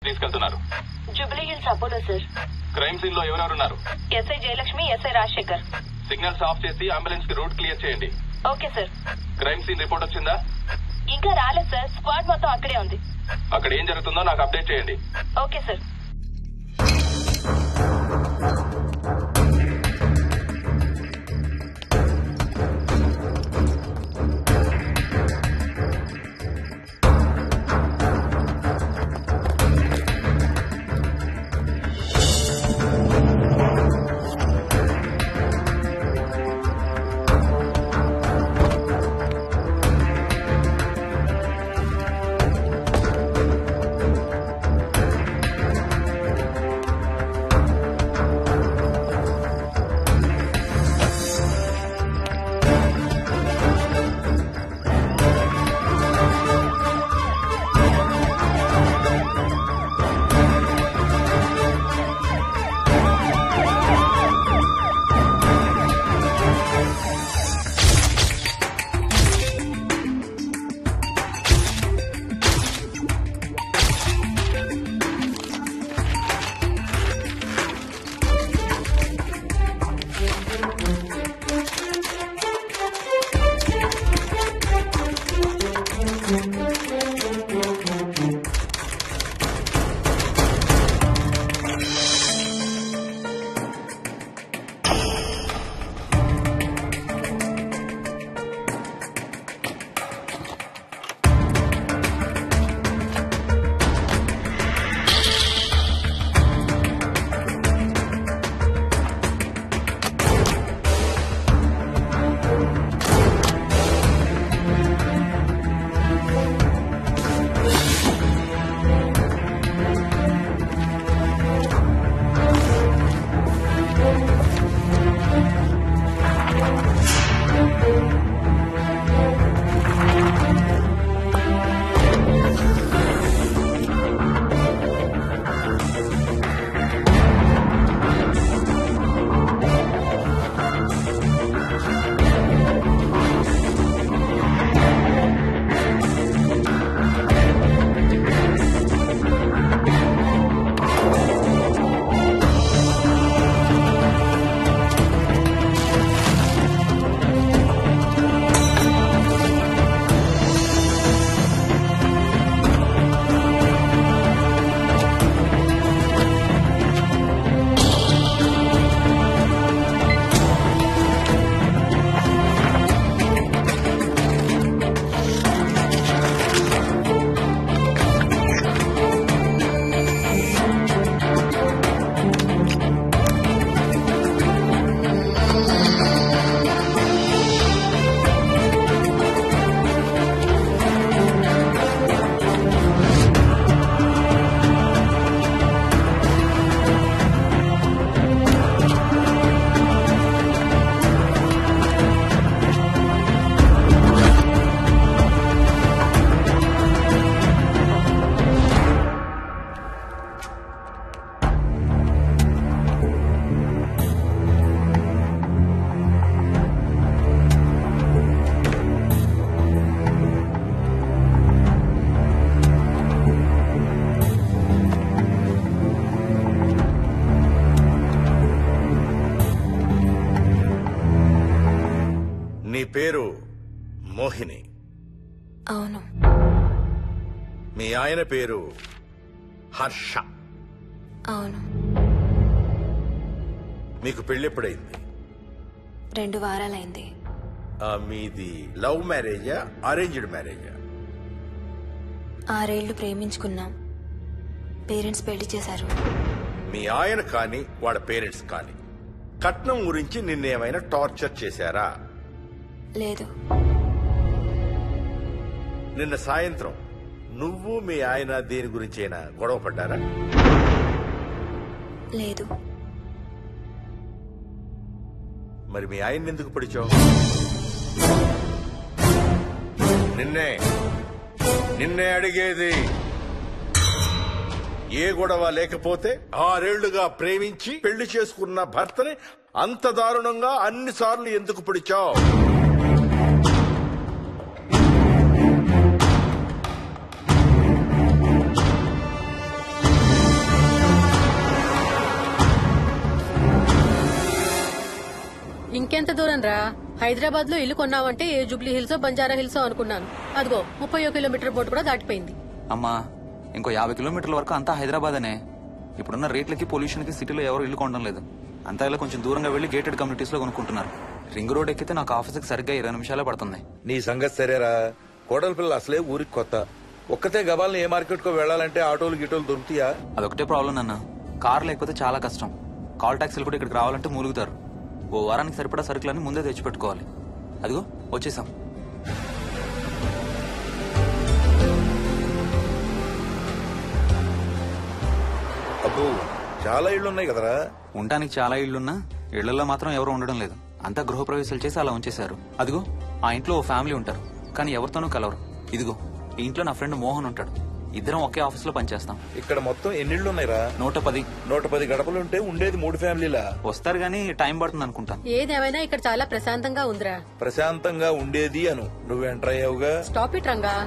తీసుకెళ్తున్నారు Jubilee Hills Apollo sir crime scene లో ఎవరెవరున్నారు SI Jayalakshmi SI Rajasekhar signals off చేసి అంబులెన్స్ కి రూట్ క్లియర్ చేయండి okay sir crime scene report వచ్చిందా ఇంకా రాలేదు సార్ స్క్వాడ్ మొత్తం అక్కడే ఉంది అక్కడ ఏం జరుగుతుందో నాకు అప్డేట్ చేయండి ఓకే సార్ నీ పేరు మోహిని అవును మీ ఆయన పేరు హర్ష అవును మీకు పెళ్ళెప్పుడైంది రెండు వారాలైంది ఆ, మీది లవ్ మ్యారేజా అరేంజ్డ్ మ్యారేజా ఆరేళ్లు ప్రేమించుకున్నాం పేరెంట్స్ పెళ్లి చేశారు మీ ఆయన కానీ వాళ్ళ పేరెంట్స్ కానీ కట్నం గురించి నిన్నేమైనా టార్చర్ చేశారా లేదు నిన్న సాయంత్రం నువ్వు మీ ఆయన దేని గురించైనా గొడవ పడ్డారా లేదు మరి మీ ఆయన్ని ఎందుకు పడిచావు నిన్నే నిన్నే అడిగేది ఏ గొడవ లేకపోతే ఆరేళ్లుగా ప్రేమించి పెళ్లి చేసుకున్న భర్తని అంత దారుణంగా అన్నిసార్లు ఎందుకు పిడిచావు ఇంకెంత దూరం రా హైదరాబాద్ లో ఇల్లు కొన్నావంటే ఏ జూబ్లీ హిల్స్ బంజారా హిల్స్ అనుకున్నాను అదిగో ముప్పై కిలోమీటర్ బోర్డు కూడా దాటిపోయింది అమ్మా ఇంకో యాభై కిలోమీటర్ల వరకు అంతా హైదరాబాద్ అనే ఇప్పుడున్న రేట్లకి పొల్యూషన్ కి సిటీలో ఎవరు ఇల్లు కొనడం లేదు అంతా ఇలా కొంచెం దూరంగా వెళ్లి గేటెడ్ కమ్యూనిటీస్ లో కొనుక్కుంటున్నారు రింగ్ రోడ్ ఎక్కితే నాకు ఆఫీస్కి సరిగ్గా ఇరవై నిమిషాలే పడుతుంది నీ సంగతి సరేరా కోడల పిల్ల అసలే ఊరికి కొత్త ఒక్కతే గబాల్ని ఏ మార్కెట్ కో వెళ్ళాలంటే ఆటోలు గిటోలు దొరుకుతాయా అదొకటే ప్రాబ్లం నాన్న కార్ లేకపోతే చాలా కష్టం కాల్ ట్యాక్సీలు కూడా ఇక్కడికి రావాలంటే మూలుగుతారు ఓ వారానికి సరిపడా సరుకులన్నీ ముందే తెచ్చిపెట్టుకోవాలి అదిగో వచ్చేసాం అబ్బో చాలా ఇళ్ళు ఉన్నాయి కదరా ఉండటానికి చాలా ఇళ్లున్నా ఇళ్లలో మాత్రం ఎవరు ఉండడం లేదు అంతా గృహప్రవేశాలు చేసి అలా ఉంచేశారు అదిగో ఆ ఇంట్లో ఓ ఫ్యామిలీ ఉంటారు కానీ ఎవరితోనూ కలవరు ఇదిగో ఈ ఇంట్లో నా ఫ్రెండ్ మోహన్ ఉంటాడు ఇద్దరం ఒకే ఆఫీస్ లో పనిచేస్తాం ఇక్కడ మొత్తం ఎన్నిళ్ళు ఉన్నాయిరా నూట పది నూట పది గడపలుంటే ఉండేది మూడు ఫ్యామిలీలా వస్తారు గానీ టైం పడుతుంది అనుకుంటాను ఏదేమైనా ఇక్కడ చాలా ప్రశాంతంగా ఉందిరా ప్రశాంతంగా ఉండేది అను నువ్వు ఎంటర్ అయ్యావుగా స్టాప్ ఇట్ రంగా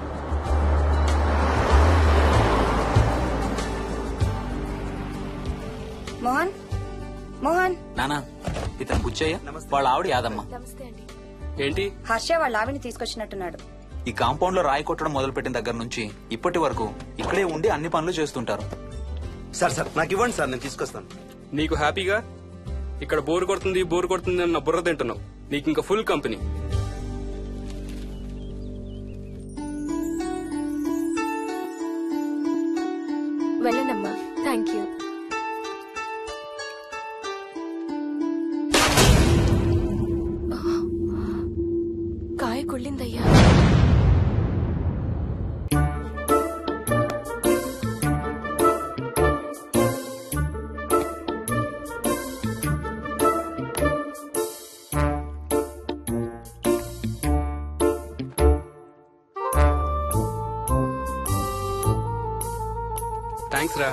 మోహన్ మోహన్ నానా ఇతను బుచ్చయ్య వాళ్ళ ఆవిడ యాదమ్మ ఏంటి హర్ష వాళ్ళ ఆవిని తీసుకొచ్చినట్టున్నాడు ఈ కాంపౌండ్ లో రాయి కొట్టడం మొదలు పెట్టిన దగ్గర నుంచి ఇప్పటి వరకు ఇక్కడే ఉండి అన్ని పనులు చేస్తుంటారు సార్ సార్ నాకు ఇవ్వండి సార్ నేను తీసుకొస్తాను నీకు హ్యాపీగా ఇక్కడ బోర్ కొడుతుంది బోర్ కొడుతుంది అన్న బుర్ర తింటున్నావు నీకు ఇంకా ఫుల్ కంపెనీ వెళ్ళండమ్మా థ్యాంక్ యూ కాయ కుళ్ళిందయ్యా థ్యాంక్స్ రా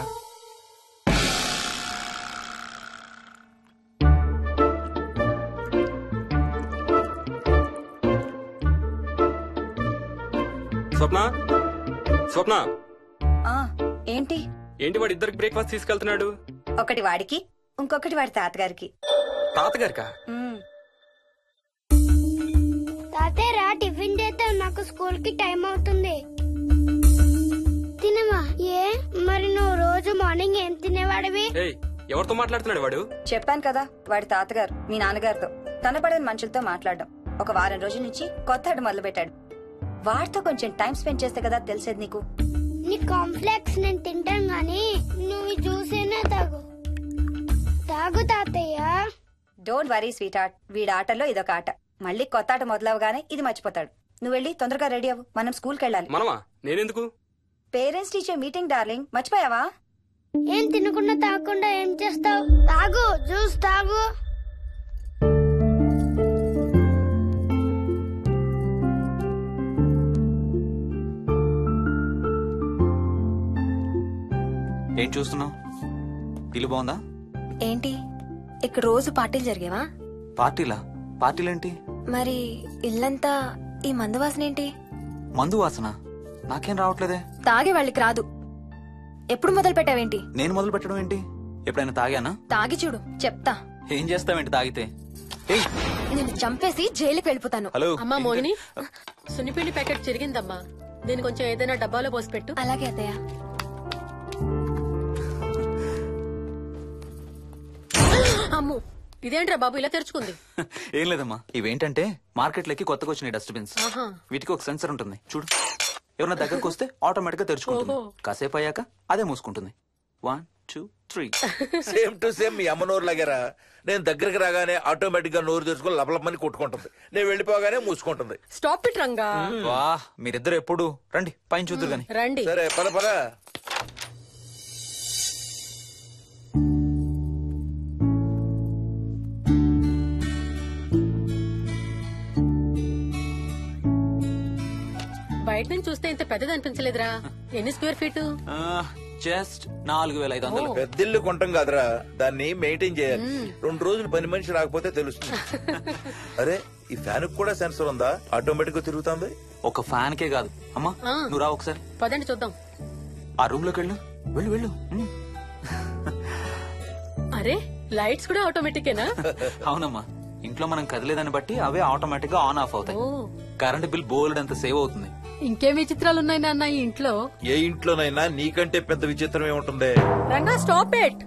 స్వప్న స్వప్న ఆ ఏంటి ఏంటి వాడు ఇద్దరికి బ్రేక్ఫాస్ట్ తీసుకెళ్తున్నాడు ఒకటి వాడికి ఇంకొకటి వాడి తాతగారికి తాతగారికా మ్మ్. తాతయ్య రా టిఫిన్ చేద్దాం నాకు స్కూల్ కి టైం అవుతుంది తినమా ఏ మరి నువ్వు రోజు మార్నింగ్ ఏం తినేవాడివి ఏయ్ ఎవరితో మాట్లాడుతున్నాడు వాడు చెప్పాను కదా వాడి తాతగారు మీ నాన్నగారితో కనపడని మనుషులతో మాట్లాడడం ఒక వారం రోజుల నుంచి కొత్త ఆడు మొదలు పెట్టాడు వాడితో కొంచెం టైం స్పెండ్ చేస్తే కదా తెలిసేది నీకు నీ కాంప్లెక్స్ నేను తింటాను గాని నువ్వు చూసేనే తాగు తాగు తాతయ్య డోంట్ వరీ స్వీట్ ఆర్ట్ వీడి ఆటల్లో ఇదొక ఆట మళ్ళీ కొత్త ఆట మొదలవగానే ఇది మర్చిపోతాడు నువ్వు వెళ్ళి తొందరగా రెడీ అవ్వు మనం స్కూల్కి వెళ్ళాలి మనమా నేనెందుకు పేరెంట్స్ టీచర్ మీటింగ్ డార్లింగ్ మర్చిపోయావా ఏం తినకుండా తాగకుండా ఏం చేస్తావు తాగు జ్యూస్ తాగు ఏం చూస్తున్నావు ఇల్లు బాగుందా ఏంటి ఇక్కడ రోజు పార్టీలు జరిగేవా పార్టీలా పార్టీలేంటి మరి ఇల్లంతా ఈ మందు వాసన ఏంటి మందు వాసన నాకేం రావట్లేదే తాగే వాళ్ళకి రాదు ఎప్పుడు మొదలు పెట్టావేంటి నేను మొదలు పెట్టడం ఏంటి ఎప్పుడైనా తాగానా తాగి చూడు చెప్తా ఏం చేస్తావేంటి తాగితే ఏయ్ నేను చంపేసి జైలుకి వెళ్ళిపోతాను హలో అమ్మా మోహిని సున్నిపిండి ప్యాకెట్ చిరిగిందమ్మా దీని కొంచెం ఏదైనా డబ్బాలో పోసి పెట్టు అలాగే అత్తయ్య అమ్ము ఇదేంట్రా బాబు ఇలా తెరుచుకుంది ఏం లేదమ్మా ఇవేంటంటే మార్కెట్లోకి కొత్తగా వచ్చినాయి డస్ట్బిన్స్ ఆహా. వీటికి ఒక సెన్సర్ ఉంటుంది చూడు ఎవరైనా దగ్గరకు వస్తే ఆటోమేటిక్ గా తెరుచుకుంటుంది ఓహో. కాసేపు అయ్యాక అదే మూసుకుంటుంది one two three same to same మీ అమ్మ నోరు లాగారా నేను దగ్గరికి రాగానే ఆటోమేటిక్ గా నోరు తెరుచుకొని లపలపని కొట్టుకుంటుంది నేను వెళ్ళిపోగానే మూసుకుంటుంది స్టాప్ ఇట్ రంగా వా మీరిద్దరు ఎప్పుడు రండి పైన చూద్దరు గాని రండి సరే పద పద బయట నుంచి చూస్తే ఇంత పెద్దది అనిపించలేదురా ఎన్ని స్క్వేర్ ఫీట్ జస్ట్ నాలుగు వేల ఐదు వందలు పెద్దిల్లు కొంటాం కాదురా దాన్ని మెయింటైన్ చేయాలి రెండు రోజులు పని మనిషి రాకపోతే తెలుస్తుంది అరే ఈ ఫ్యాన్ కూడా సెన్సర్ ఉందా ఆటోమేటిక్ గా తిరుగుతుంది ఒక ఫ్యాన్ కే కాదు అమ్మా ఆ. నువ్వు రా ఒకసారి పదండి చూద్దాం ఆ రూమ్ లోకి వెళ్ళు వెళ్ళు వెళ్ళు ఉమ్. అరే లైట్స్ కూడా ఆటోమేటికేనా అవునమ్మా ఇంట్లో మనం కదిలేదాన్ని బట్టి అవే ఆటోమేటిక్ గా ఆన్ ఆఫ్ అవుతాయి ఓ కరెంట్ బిల్ బోల్డ్ అంత సేవ్ అవుతుంది ఇంకేం విచిత్రాలు ఉన్నాయి నాన్న ఈ ఇంట్లో ఏ ఇంట్లోనైనా నీకంటే పెద్ద విచిత్రం ఏముంటుంది రంగా స్టాప్ ఇట్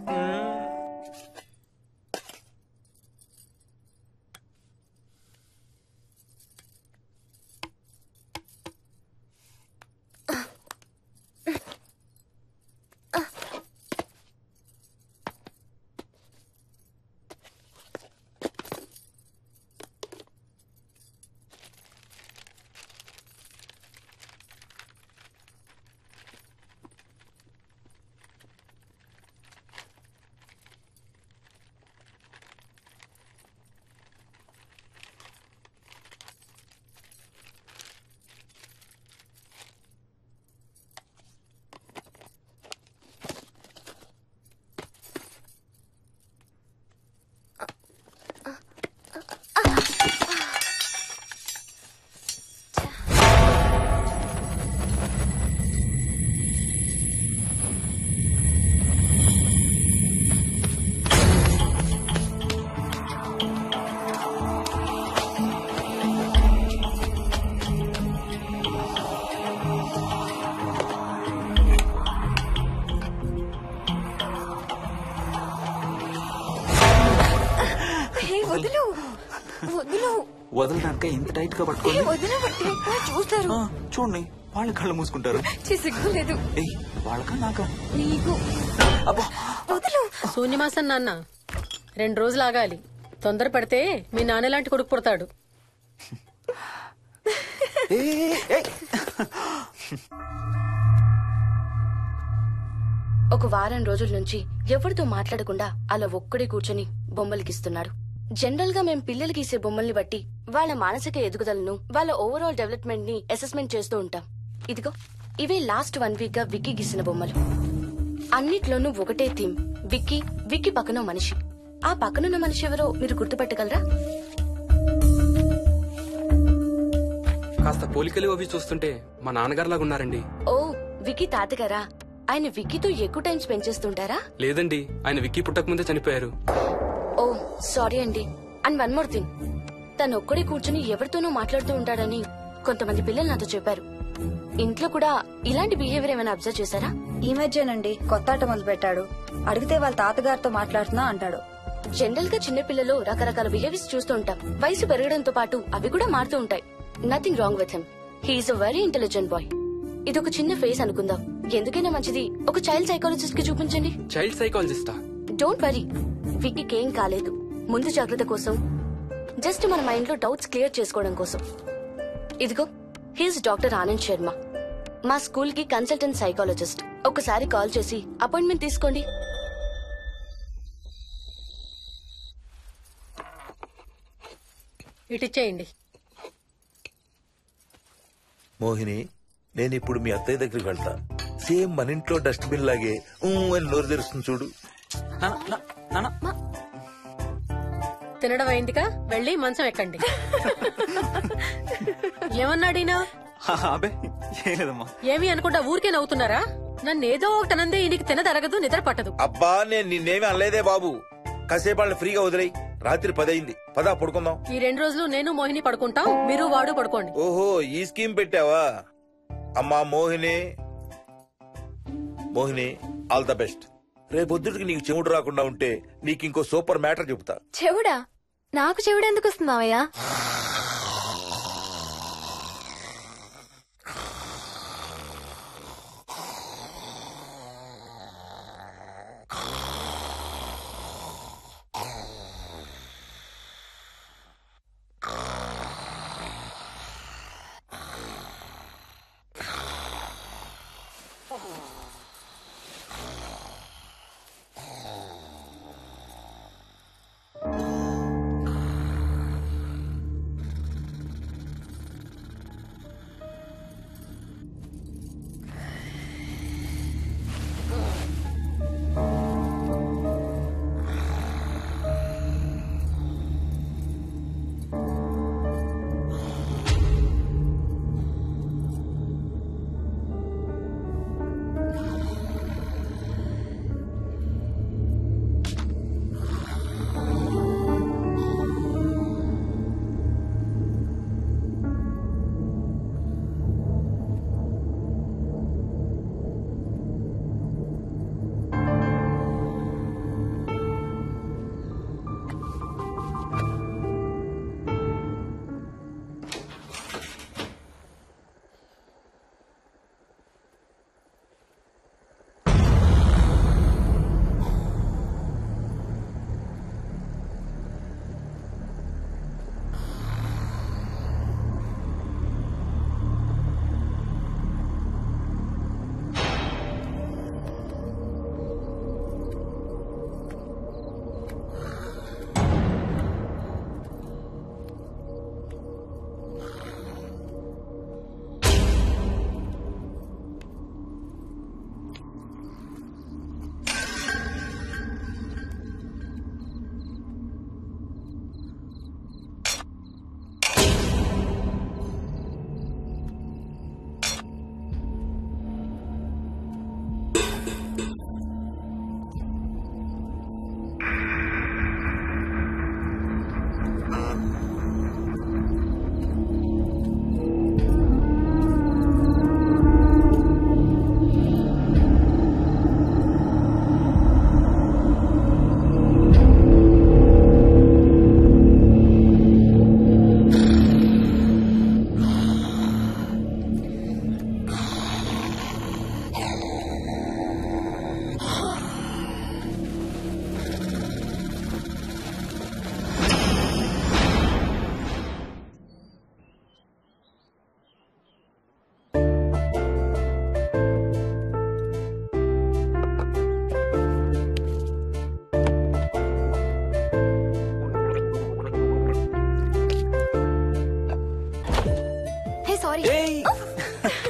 వదులు వదులు వదలడానిక ఇంత టైట్ గా పట్టుకోండి వదిన చూస్తారు ఆ, చూడండి వాళ్ళ కళ్ళు మూసుకుంటారు సిగ్గులేదు ఏయ్ వాళ్ళకా నాకా నీకు అబ్బా వదులు శూన్యమాసం నాన్న రెండు రోజులు ఆగాలి తొందర పడితే మీ నాన్న లాంటి కొడుకు పుడతాడు ఏయ్, ఏయ్, ఏయ్. ఒక వారం రోజుల నుంచి ఎవరితో మాట్లాడకుండా అలా ఒక్కడే కూర్చొని బొమ్మలు గీస్తున్నాడు జనరల్ గా మేం పిల్లలు గీసే బొమ్మల్ని బట్టి వాళ్ళ మానసిక ఎదుగుదలను వాళ్ళ ఓవరాల్ డెవలప్మెంట్ ని అసెస్మెంట్ చేస్తూ ఉంటాం ఇదిగో ఇవే లాస్ట్ వన్ వీక్ గా విక్కీ గీసిన బొమ్మలు అన్నిట్లోనూ ఒకటే థీమ్ విక్కీ విక్కీ పక్కన మనిషి ఆ పక్కనున్న మనిషి ఎవరో మీరు గుర్తుపట్టగలరా కాస్త పోలికలు అవి చూస్తుంటే మా నాన్నగారులాగా ఉన్నారండి ఓ విక్కీ తాతగారా ఆయన విక్కీతో ఎక్కువ టైం స్పెండ్ చేస్తుంటారా లేదండి ఆయన విక్కీ పుట్టక ముందే చనిపోయారు ఓ సారీ అండి అండ్ వన్ మోర్ థింగ్ తను ఒక్కడే కూర్చుని ఎవరితోనూ మాట్లాడుతూ ఉంటాడని కొంతమంది పిల్లలు నాతో చెప్పారు ఇంట్లో కూడా ఇలాంటి బిహేవియర్ ఏమైనా అబ్జర్వ్ చేశారా ఈ మధ్యనండి కొత్త ఆట మొదలు పెట్టాడు అడిగితే వాళ్ళ తాతగారితో మాట్లాడుతున్నా అంటాడు జనరల్ గా చిన్న పిల్లలు రకరకాల బిహేవియర్స్ చూస్తూ ఉంటాం వయసు పెరగడంతో పాటు అవి కూడా మారుతూ ఉంటాయి nothing wrong with him he's a very intelligent boy ఇది ఒక చిన్న ఫేస్ అనుకుందాం ఎందుకైనా మంచిది ఒక చైల్డ్ సైకాలజిస్ట్ కి చూపించండి చైల్డ్ సైకాలజిస్టా డోంట్ వరీ విక్కీకి ఏం కాలేదు ముందు జాగ్రత్త కోసం జస్ట్ మన మైండ్ లో డౌట్స్ క్లియర్ చేసుకోవడం కోసం ఇదిగో హీస్ డాక్టర్ ఆనంద్ శర్మ మా స్కూల్ కి కన్సల్టెంట్ సైకాలజిస్ట్ ఒకసారి కాల్ చేసి అపాయింట్మెంట్ తీసుకోండి ఇటిచ్చేయండి మోహిని నేను ఇప్పుడు మీ అత్తయ్య దగ్గరికి వెళ్తా సేమ్ మన ఇంట్లో డస్ట్బిన్ లాగే ఊ అని నోరు తెరుస్తుంది చూడు నాన్న, నా- నాన్న తినడం అయిందిగా వెళ్ళి మంచం ఎక్కండి ఏమన్నాడీనా హా, అబే ఏం లేదమ్మా ఏమి అనుకుంటా ఊరికే నవ్వుతున్నారా నన్ను ఏదో ఒకటి అనందే ఈయనకి తినదరగదు నిద్ర పట్టదు అబ్బా నేను నిన్నేమి అనలేదే బాబు కాసేపు వాళ్ళని ఫ్రీగా వదిలేయి రాత్రి పదయింది పదా పడుకుందాం ఈ రెండు రోజులు నేను మోహిని పడుకుంటాం మీరు వాడు పడుకోండి ఓహో ఈ స్కీమ్ పెట్టావా అమ్మా Mohini Mohini all the best రేపొద్దుటికి నీకు చెవుడు రాకుండా ఉంటే నీకు ఇంకో సూపర్ మ్యాటర్ చెబుతా చెవుడా నాకు చెవుడు ఎందుకు వస్తుంది మావయ్య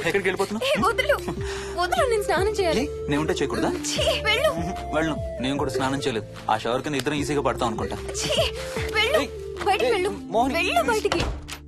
ఎక్కడికి వెళ్ళిపోతున్నావు ఏ, వదులు వదులు నేను స్నానం చేయాలి నేను ఉంటే చేయకూడదా ఛీ, వెళ్ళు వెళ్ళు నేను కూడా స్నానం చేయలేదు ఆ షవర్ కింద ఇద్దరం ఈజీగా పడతాం అనుకుంటా ఛీ, వెళ్ళు బయటికి వెళ్ళు మోహిని. వెళ్ళు బయటికి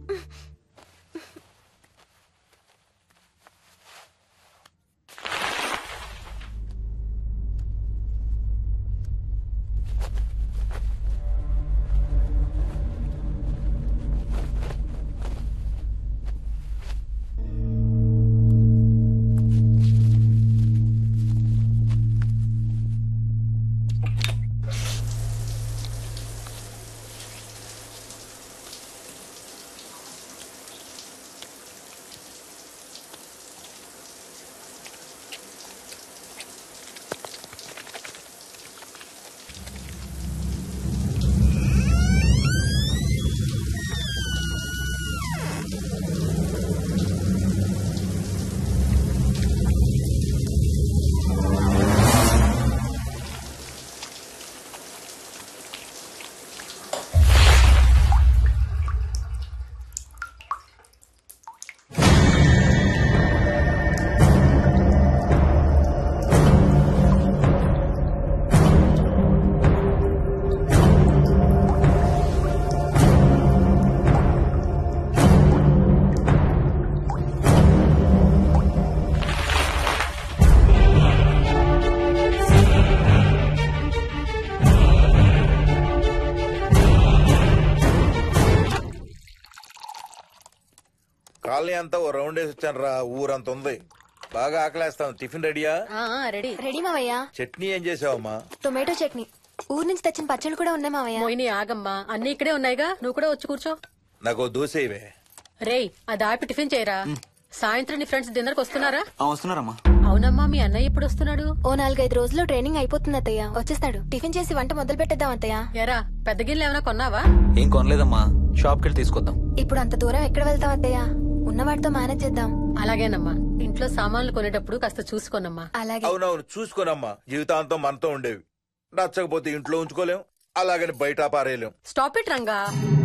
కాలనీ అంతా ఓ రౌండ్ వేసి వచ్చాను రా ఊరంత ఉంది బాగా ఆకలేస్తాం టిఫిన్ రెడీయా రెడీ రెడీ మావయ్య చట్నీ ఏం చేసావమ్మా టొమాటో చట్నీ ఊరు నుంచి తెచ్చిన పచ్చళ్ళు కూడా ఉన్నాయి మావయ్య మోయిని ఆగమ్మా అన్ని ఇక్కడే ఉన్నాయిగా నువ్వు కూడా వచ్చి కూర్చో నాకు దోశ ఇవే రేయ్ అది ఆపి టిఫిన్ చేయరా సాయంత్రం నీ ఫ్రెండ్స్ డిన్నర్ కి వస్తున్నారా ఆ, వస్తున్నారమ్మా అవునమ్మా మీ అన్నయ్య ఎప్పుడు వస్తున్నాడు ఓ నాలుగైదు రోజుల్లో ట్రైనింగ్ అయిపోతుంది అత్తయ్య వచ్చేస్తాడు టిఫిన్ చేసి వంట మొదలు పెట్టేద్దాం అత్తయ్య ఎరా పెద్ద గిన్నెలు ఏమైనా కొన్నావా ఏం కొనలేదమ్మా షాప్కి వెళ్ళి తీసుకొద్దాం ఇప్పుడు అంత దూరం ఎక్కడ వెళ్తాం అత్తయ్య ఉన్నవాటితో మేనేజ్ చేద్దాం అలాగేనమ్మా ఇంట్లో సామాన్లు కొనేటప్పుడు కాస్త చూసుకోనమ్మా అలాగే అవునవును చూసుకోనమ్మా జీవితాంతం మనతో ఉండేవి నచ్చకపోతే ఇంట్లో ఉంచుకోలేం అలాగని బయట పారేయలేం స్టాప్ ఇట్ రంగా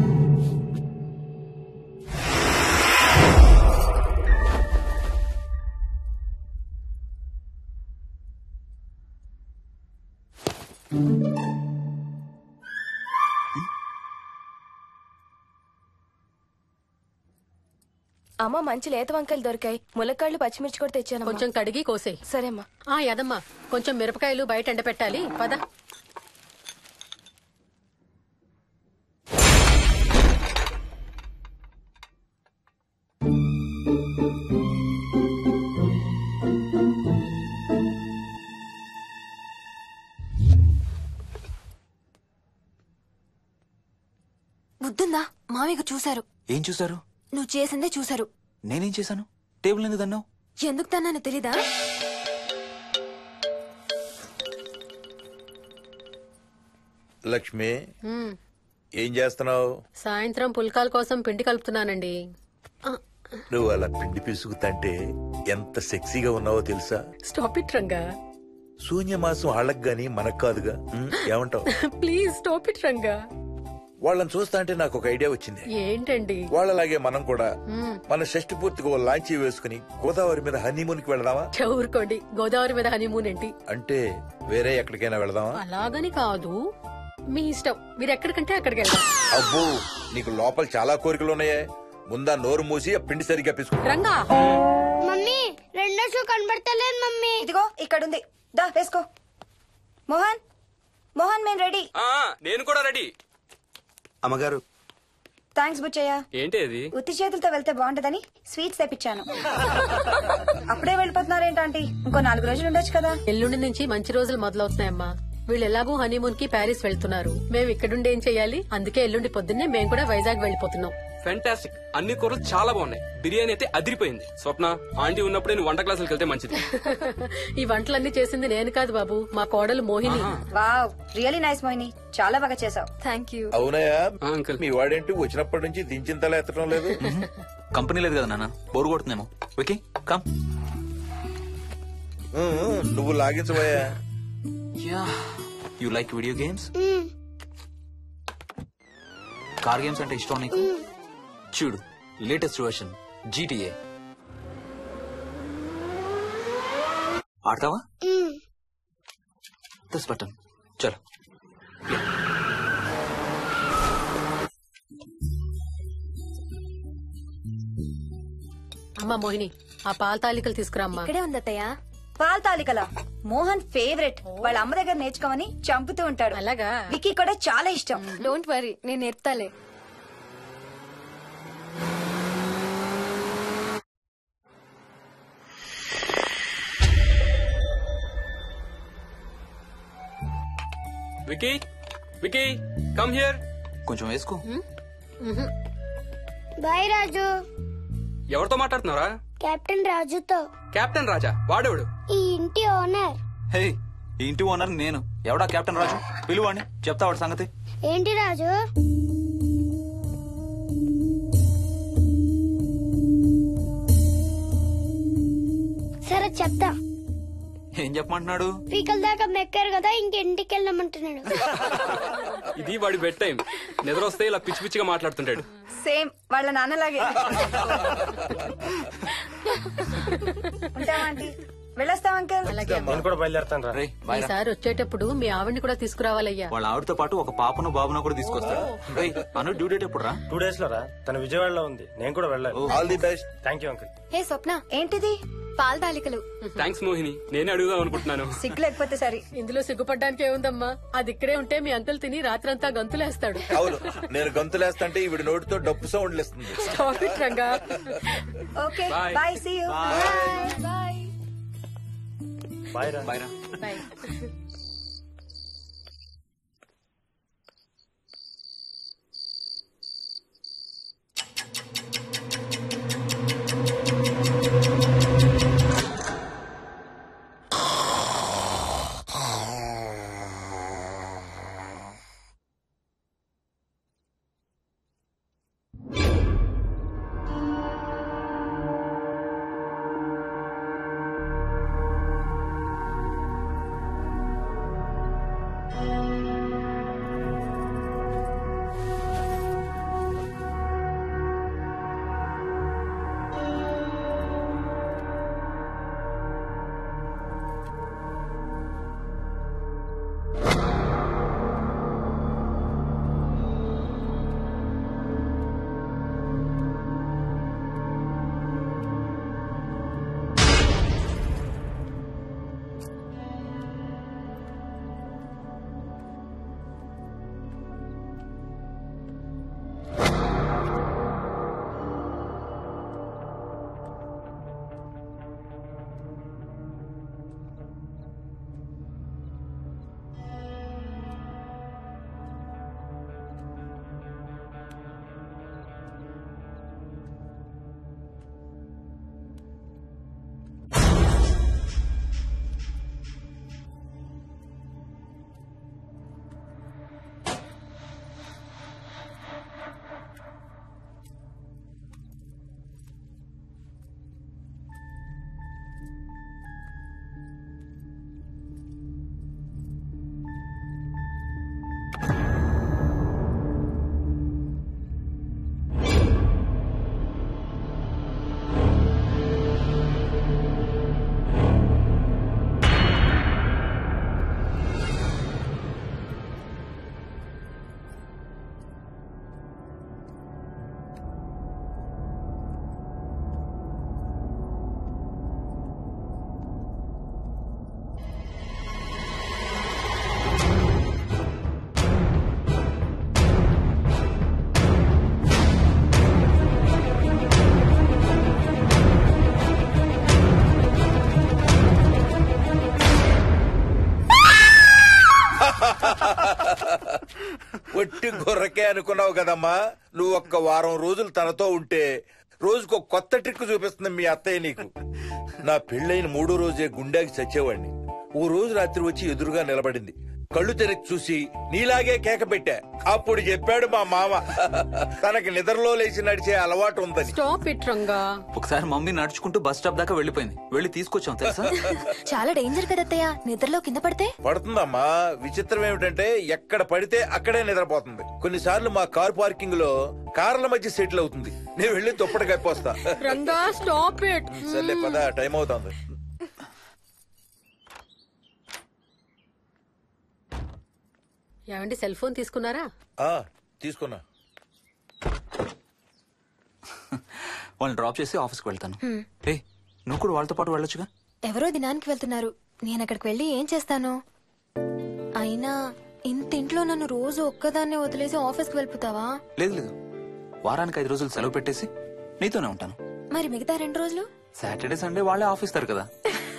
అమ్మ మంచి లేత వంకాయలు దొరికాయి ములక్కాళ్ళు పచ్చిమిర్చి కూడా తెచ్చాను కొంచెం కడిగి కోసేయ్ సరేమ్మా ఆ యదమ్మా కొంచెం మిరపకాయలు బయట ఎండపెట్టాలి పద బుద్ధుందా మామయ్య చూశారు ఏం చూసారు నువ్వు చేసిందే చూశారు నేనేం చేశాను టేబుల్ ఎందుకు దన్నావు ఎందుకు తన్నాను తెలీదా లక్ష్మి ఉమ్, ఏం చేస్తున్నావు సాయంత్రం పుల్కాల కోసం పిండి కలుపుతున్నానండి ఆ, నువ్వు అలా పిండి పిసుకుతంటే ఎంత సెక్సీగా ఉన్నావో తెలుసా స్టాప్ ఇట్ రంగా శూన్యమాసం వాళ్ళకి గాని మనకు కాదుగా ఉం? ఏమంటావు ప్లీజ్ స్టాప్ ఇట్ రంగా వాళ్ళని చూస్తా అంటే నాకు ఒక ఐడియా వచ్చింది ఏంటండి వాళ్ళలాగే మనం కూడా ఉమ్, మన షష్టి పూర్తిగా ఓ లాంచీ వేసుకుని గోదావరి మీద హనీమూన్ కి వెళదామా ఛ, ఊరుకోండి గోదావరి మీద హనీమూన్ ఏంటి అంటే వేరే ఎక్కడికైనా వెళదామా అలాగని కాదు మీ ఇష్టం మీరు ఎక్కడికంటే అక్కడికి వెళ్దాం అబ్బో నీకు లోపల చాలా కోరికలు ఉన్నాయే ముందా నోరు మూసి ఆ పిండి సరిగ్గా పిసుకు రంగా మమ్మీ రెండో షూ కనబడతలేదు మమ్మీ ఇదిగో ఇక్కడుంది దా వేసుకో మోహన్ మోహన్ మేము రెడీ ఆ, నేను కూడా రెడీ అమ్మగారు థ్యాంక్స్ బుచ్చయ్య ఏంటి అది ఉత్తి చేతులతో వెళ్తే బాగుంటదని స్వీట్స్ తెప్పించాను అప్పుడే వెళ్ళిపోతున్నారేంటంటీ ఇంకో నాలుగు రోజులు ఉండొచ్చు కదా ఎల్లుండి నుంచి మంచి రోజులు మొదలవుతున్నాయమ్మా వీళ్ళు ఎలాగూ హనీమూన్ కి ప్యారిస్ వెళ్తున్నారు మేము ఇక్కడుండి ఏం చెయ్యాలి అందుకే ఎల్లుండి పొద్దున్నే మేము కూడా వైజాగ్ వెళ్ళిపోతున్నాం ఫెంటాస్టిక్ అన్ని కూరలు చాలా బాగున్నాయి బిర్యానీ అయితే అదిరిపోయింది స్వప్న ఆంటీ ఉన్నప్పుడే నువ్వు వంట క్లాసులకు వెళ్తే మంచిది ఈ వంటలన్నీ చేసింది నేను కాదు బాబు మా కోడలు Mohini wow really nice Mohini చాలా బాగా చేసావు థ్యాంక్ యూ అవునయా ఆ, అంకుల్ మీ వాడేంటి వచ్చినప్పటి నుంచి దించిన తల ఎత్తడం లేదు కంపెనీ లేదు కదా నాన్న బోరు కొడుతుందేమో ఓకే కమ్ ఉం, ఉం, నువ్వు లాగించబోయా yeah you like video games car games అంటే ఇష్టం నీకు చూడు లేటెస్ట్ వర్షన్ జీటీఏ ఆడతావా మ్మ్. దస్ బటన్ చలో అమ్మా మోహిని ఆ పాల తాలికలు తీసుకురామ్మా ఇక్కడే ఉంది అత్తయ్య పాల్ తాలికల మోహన్ ఫేవరెట్ వాళ్ళ అమ్మ దగ్గర నేర్చుకోమని చంపుతూ ఉంటాడు అలాగా విక్కీ కూడా చాలా ఇష్టం డోంట్ వరీ నేను నేర్పుతాలే వికీ వికీ కమ్ హియర్ కొంచెం వేసుకో బాయ్ రాజు ఎవరితో మాట్లాడుతున్నారా కెప్టెన్ రాజుతో కెప్టెన్ రాజా వాడేవాడు ఈ ఇంటి ఓనర్ హే ఈ ఇంటి ఓనర్ నేను ఎవడా కెప్టెన్ రాజు పిలువండి చెప్తా వాడి సంగతి ఏంటి రాజు సరే చెప్తా ఏం చెప్పమంటున్నాడు పీకల దాకా మెక్కారు కదా ఇంటికి వెళ్ళమంటున్నాడు ఇది వాడి బెడ్ టైం నిద్ర వస్తే ఇలా పిచ్చి పిచ్చిగా మాట్లాడుతుంటాడు సేమ్ వాళ్ళ నాన్నలాగే ఉంటావా ఆంటీ వెళ్ళొస్తాం అంకల్ అలాగే అమ్మా. నేను కూడా బయలుదేరుతాను రా రే బాయ్ రా. ఈసారి వచ్చేటప్పుడు మీ ఆవిడ్ని కూడా తీసుకురావాలయ్యా వాళ్ళ ఆవిడతో పాటు ఒక పాపను బాబును కూడా తీసుకొస్తాడు రేయ్ అను డ్యూ డేట్ ఎప్పుడు రా టూ డేస్ లో రా తన విజయవాడలో ఉంది నేను కూడా వెళ్ళాలి all the best thank you uncle hey Swapna ఏంటిది పాల తాలికలు థ్యాంక్స్ మోహిని నేనే అడుగుదాం అనుకుంటున్నాను సిగ్గు లేకపోతే సరే ఇందులో సిగ్గుపడ్డానికి ఏముందమ్మా అది ఇక్కడే ఉంటే మీ అంకుల్ తిని రాత్రంతా గంతులేస్తాడు అవును నేను గంతులేస్తంటే ఈవిడ నోటితో డప్పు సౌండ్లు ఇస్తుంది Stop it, Ranga okay Bye. Bye see you bye bye రా బాయ్ రా Bye. ఒట్టి గొర్రకే అనుకున్నావు కదమ్మా నువ్వు ఒక్క వారం రోజులు తనతో ఉంటే రోజుకో కొత్త ట్రిక్ చూపిస్తుంది మీ అత్తయ్య నీకు నా పెళ్ళైన మూడో రోజే గుండెకి చచ్చేవాడిని ఓ రోజు రాత్రి వచ్చి ఎదురుగా నిలబడింది కళ్ళు తెరిచి చూసి నీలాగే కేక పెట్టా అప్పుడు చెప్పాడు మా మామ తనకి నిద్రలో లేచి నడిచే అలవాటు ఉందని స్టాప్ ఇట్ రంగా ఒకసారి మమ్మీ నడుచుకుంటూ బస్ స్టాప్ దాకా వెళ్ళిపోయింది వెళ్ళి తీసుకొచ్చాం తెలుసా చాలా డేంజర్ కదా అత్తయ్య నిద్రలో కింద పడితే పడుతుందమ్మా విచిత్రం ఏమిటంటే ఎక్కడ పడితే అక్కడే నిద్రపోతుంది కొన్నిసార్లు మా కార్ పార్కింగ్ లో కార్ల మధ్య సెటిల్ అవుతుంది నేను వెళ్ళి దుప్పటి కప్పొస్తా రంగా స్టాప్ ఇట్ సర్లే పద టైం అవుతుంది ఏమండి సెల్ ఫోన్ తీసుకున్నారా ఆ తీసుకున్నా వాళ్ళని డ్రాప్ చేసి ఆఫీస్కి వెళ్తాను హ్మ్. ఏ నువ్వు కూడా వాళ్ళతో పాటు వెళ్ళొచ్చుగా ఎవరో దినానికి వెళ్తున్నారు నేను అక్కడికి వెళ్ళి ఏం చేస్తాను అయినా ఇంత ఇంట్లో నన్ను రోజు ఒక్కదాన్నే వదిలేసి ఆఫీస్కి వెళ్ళిపోతావా లేదు లేదు వారానికి ఐదు రోజులు సెలవు పెట్టేసి నీతోనే ఉంటాను మరి మిగతా రెండు రోజులు సాటర్డే సండే వాళ్ళే ఆఫీస్ తరు కదా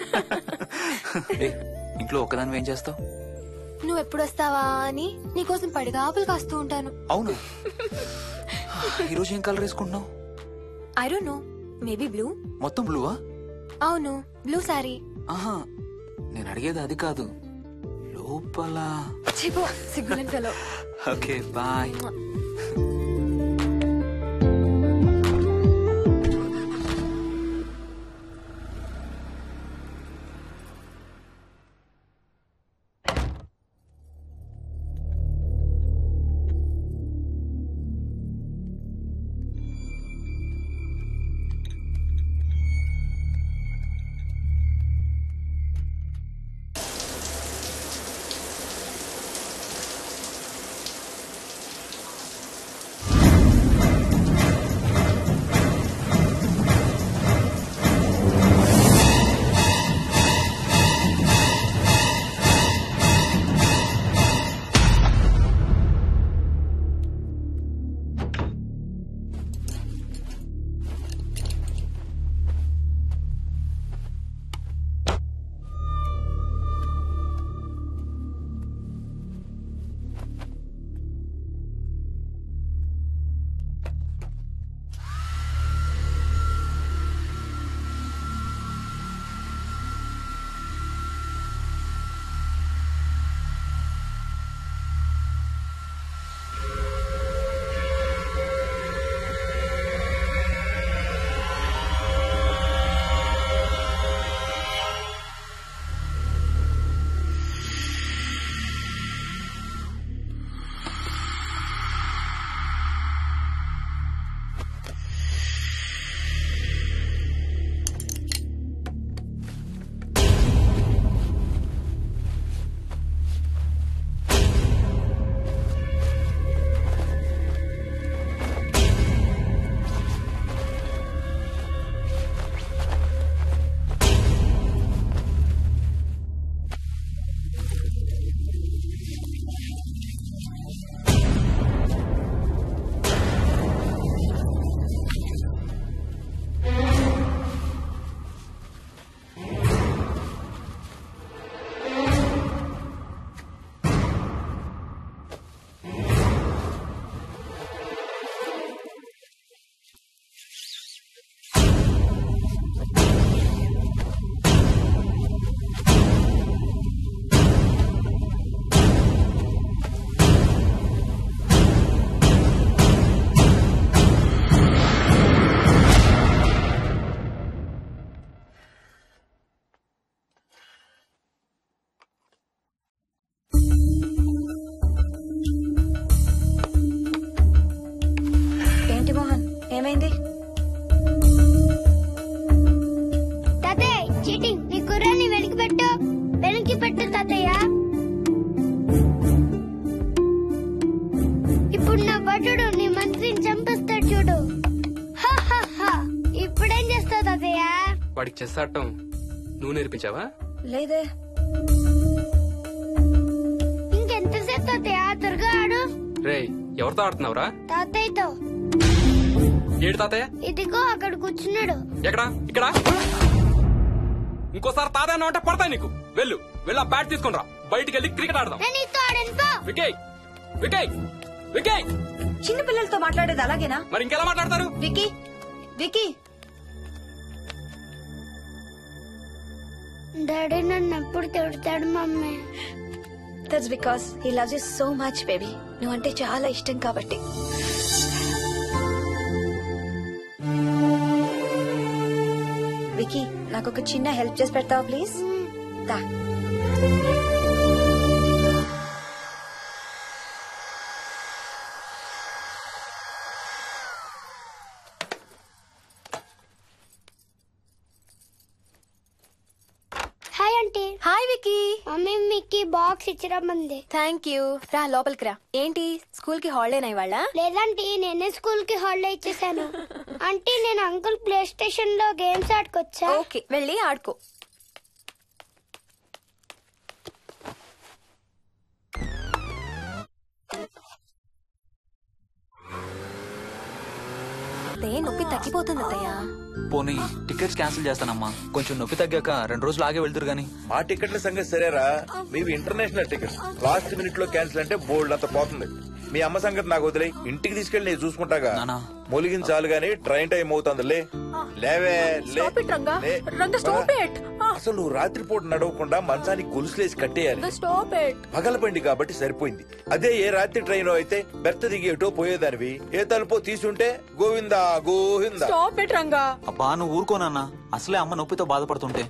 ఏ ఇంట్లో ఒక్కదాని ఏం చేస్తావు నువ్వు ఎప్పుడు వస్తావా అని నీకోసం పడిగాపులు కాస్తూ ఉంటాను అవును ఈరోజు ఏం కలర్ వేసుకుంటున్నావు I don't know maybe blue మొత్తం బ్లూవా అవును బ్లూ సారీ ఆహా నేను అడిగేది అది కాదు లోపల చెప్పు సిగ్గులేని ఫెలో ఓకే బాయ్ ఏంటి మోహన్ ఏమైంది తాతయ్య చీటింగ్ నీ కుర్రాన్ని వెనక్కి పెట్టు వెనక్కి పెట్టు తాతయ్య ఇప్పుడు నా భటుడు నీ మంత్రిని చంపేస్తాడు చూడు హా, హా, హా. ఇప్పుడేం చేస్తావు తాతయ్య వాడికి చెస్ ఆడటం నువ్వు నేర్పించావా లేదే ఇంకెంతసేపు తాతయ్య త్వరగా ఆడు రేయ్ ఎవరితో ఆడుతున్నావురా తాతయ్యతో ఏడు తాతయ్య ఇదిగో అక్కడ కూర్చున్నాడు ఎక్కడా ఇక్కడ ఇంకోసారి తాతయ్య అన్నావు అంటే పడతాయి నీకు వెళ్ళు వెళ్ళి ఆ బ్యాట్ తీసుకుని రా బయటికి వెళ్ళి క్రికెట్ ఆడదాం నేను నీతో ఆడను పో వికయ్ వికయ్ వికయ్ చిన్న పిల్లలతో మాట్లాడేది అలాగేనా మరి ఇంకెలా మాట్లాడతారు వికీ వికీ డాడీ నన్ను ఎప్పుడు తిడతాడు mummy that's because he loves you so much baby నువ్వంటే చాలా ఇష్టం కాబట్టి వికీ నాకు ఒక చిన్న హెల్ప్ చేసి పెడతావా ప్లీజ్ దా hi aunty hi Vicky mummy మీకు బాక్స్ ఇచ్చిరమ్మంది థ్యాంక్ యూ రా లోపలికి రా ఏంటి స్కూల్ కి హాలిడేనా ఇవాళ లేదంటే నేనే స్కూల్ కి హాలిడే ఇచ్చేసాను అంటే నేను అంకుల్ ప్లే స్టేషన్ లో గేమ్స్ ఆడుకొచ్చా ఓకే వెళ్ళి ఆడుకో అత్తయ్య నొప్పి తగ్గిపోతుంది అత్తయ్య పోనీ టికెట్స్ క్యాన్సిల్ చేస్తానమ్మా కొంచెం నొప్పి తగ్గాక రెండు రోజులు ఆగే వెళ్తురు గానీ మా టికెట్ల సంగతి సరేరా మీవి ఇంటర్నేషనల్ టికెట్స్ లాస్ట్ మినిట్ లో క్యాన్సిల్ అంటే బోల్డ్ అంత పోతుంది మీ అమ్మ సంగతి నాకు వదిలే ఇంటికి తీసుకెళ్ళి నేను చూసుకుంటాగా మొలిగిన చాలు గానీ ట్రైన్ టైం అవుతుంది లే లేవే లే Stop it, రంగా. లే. Ranga, stop it. అసలు నువ్వు రాత్రిపూట నడవకుండా మంచానికి గొలుసులేసి కట్టేయాలి స్టాప్ ఇట్ పగలబండి కాబట్టి సరిపోయింది అదే ఏ రాత్రి ట్రైన్ అయితే బెర్త దిగి ఎటో పోయేదానివి ఏ తలుపో తీసుంటే గోవిందా గోవిందా స్టాప్ ఇట్ రంగా అబ్బా నువ్వు ఊరుకోనన్నా అసలే అమ్మ నొప్పితో బాధపడుతుంటే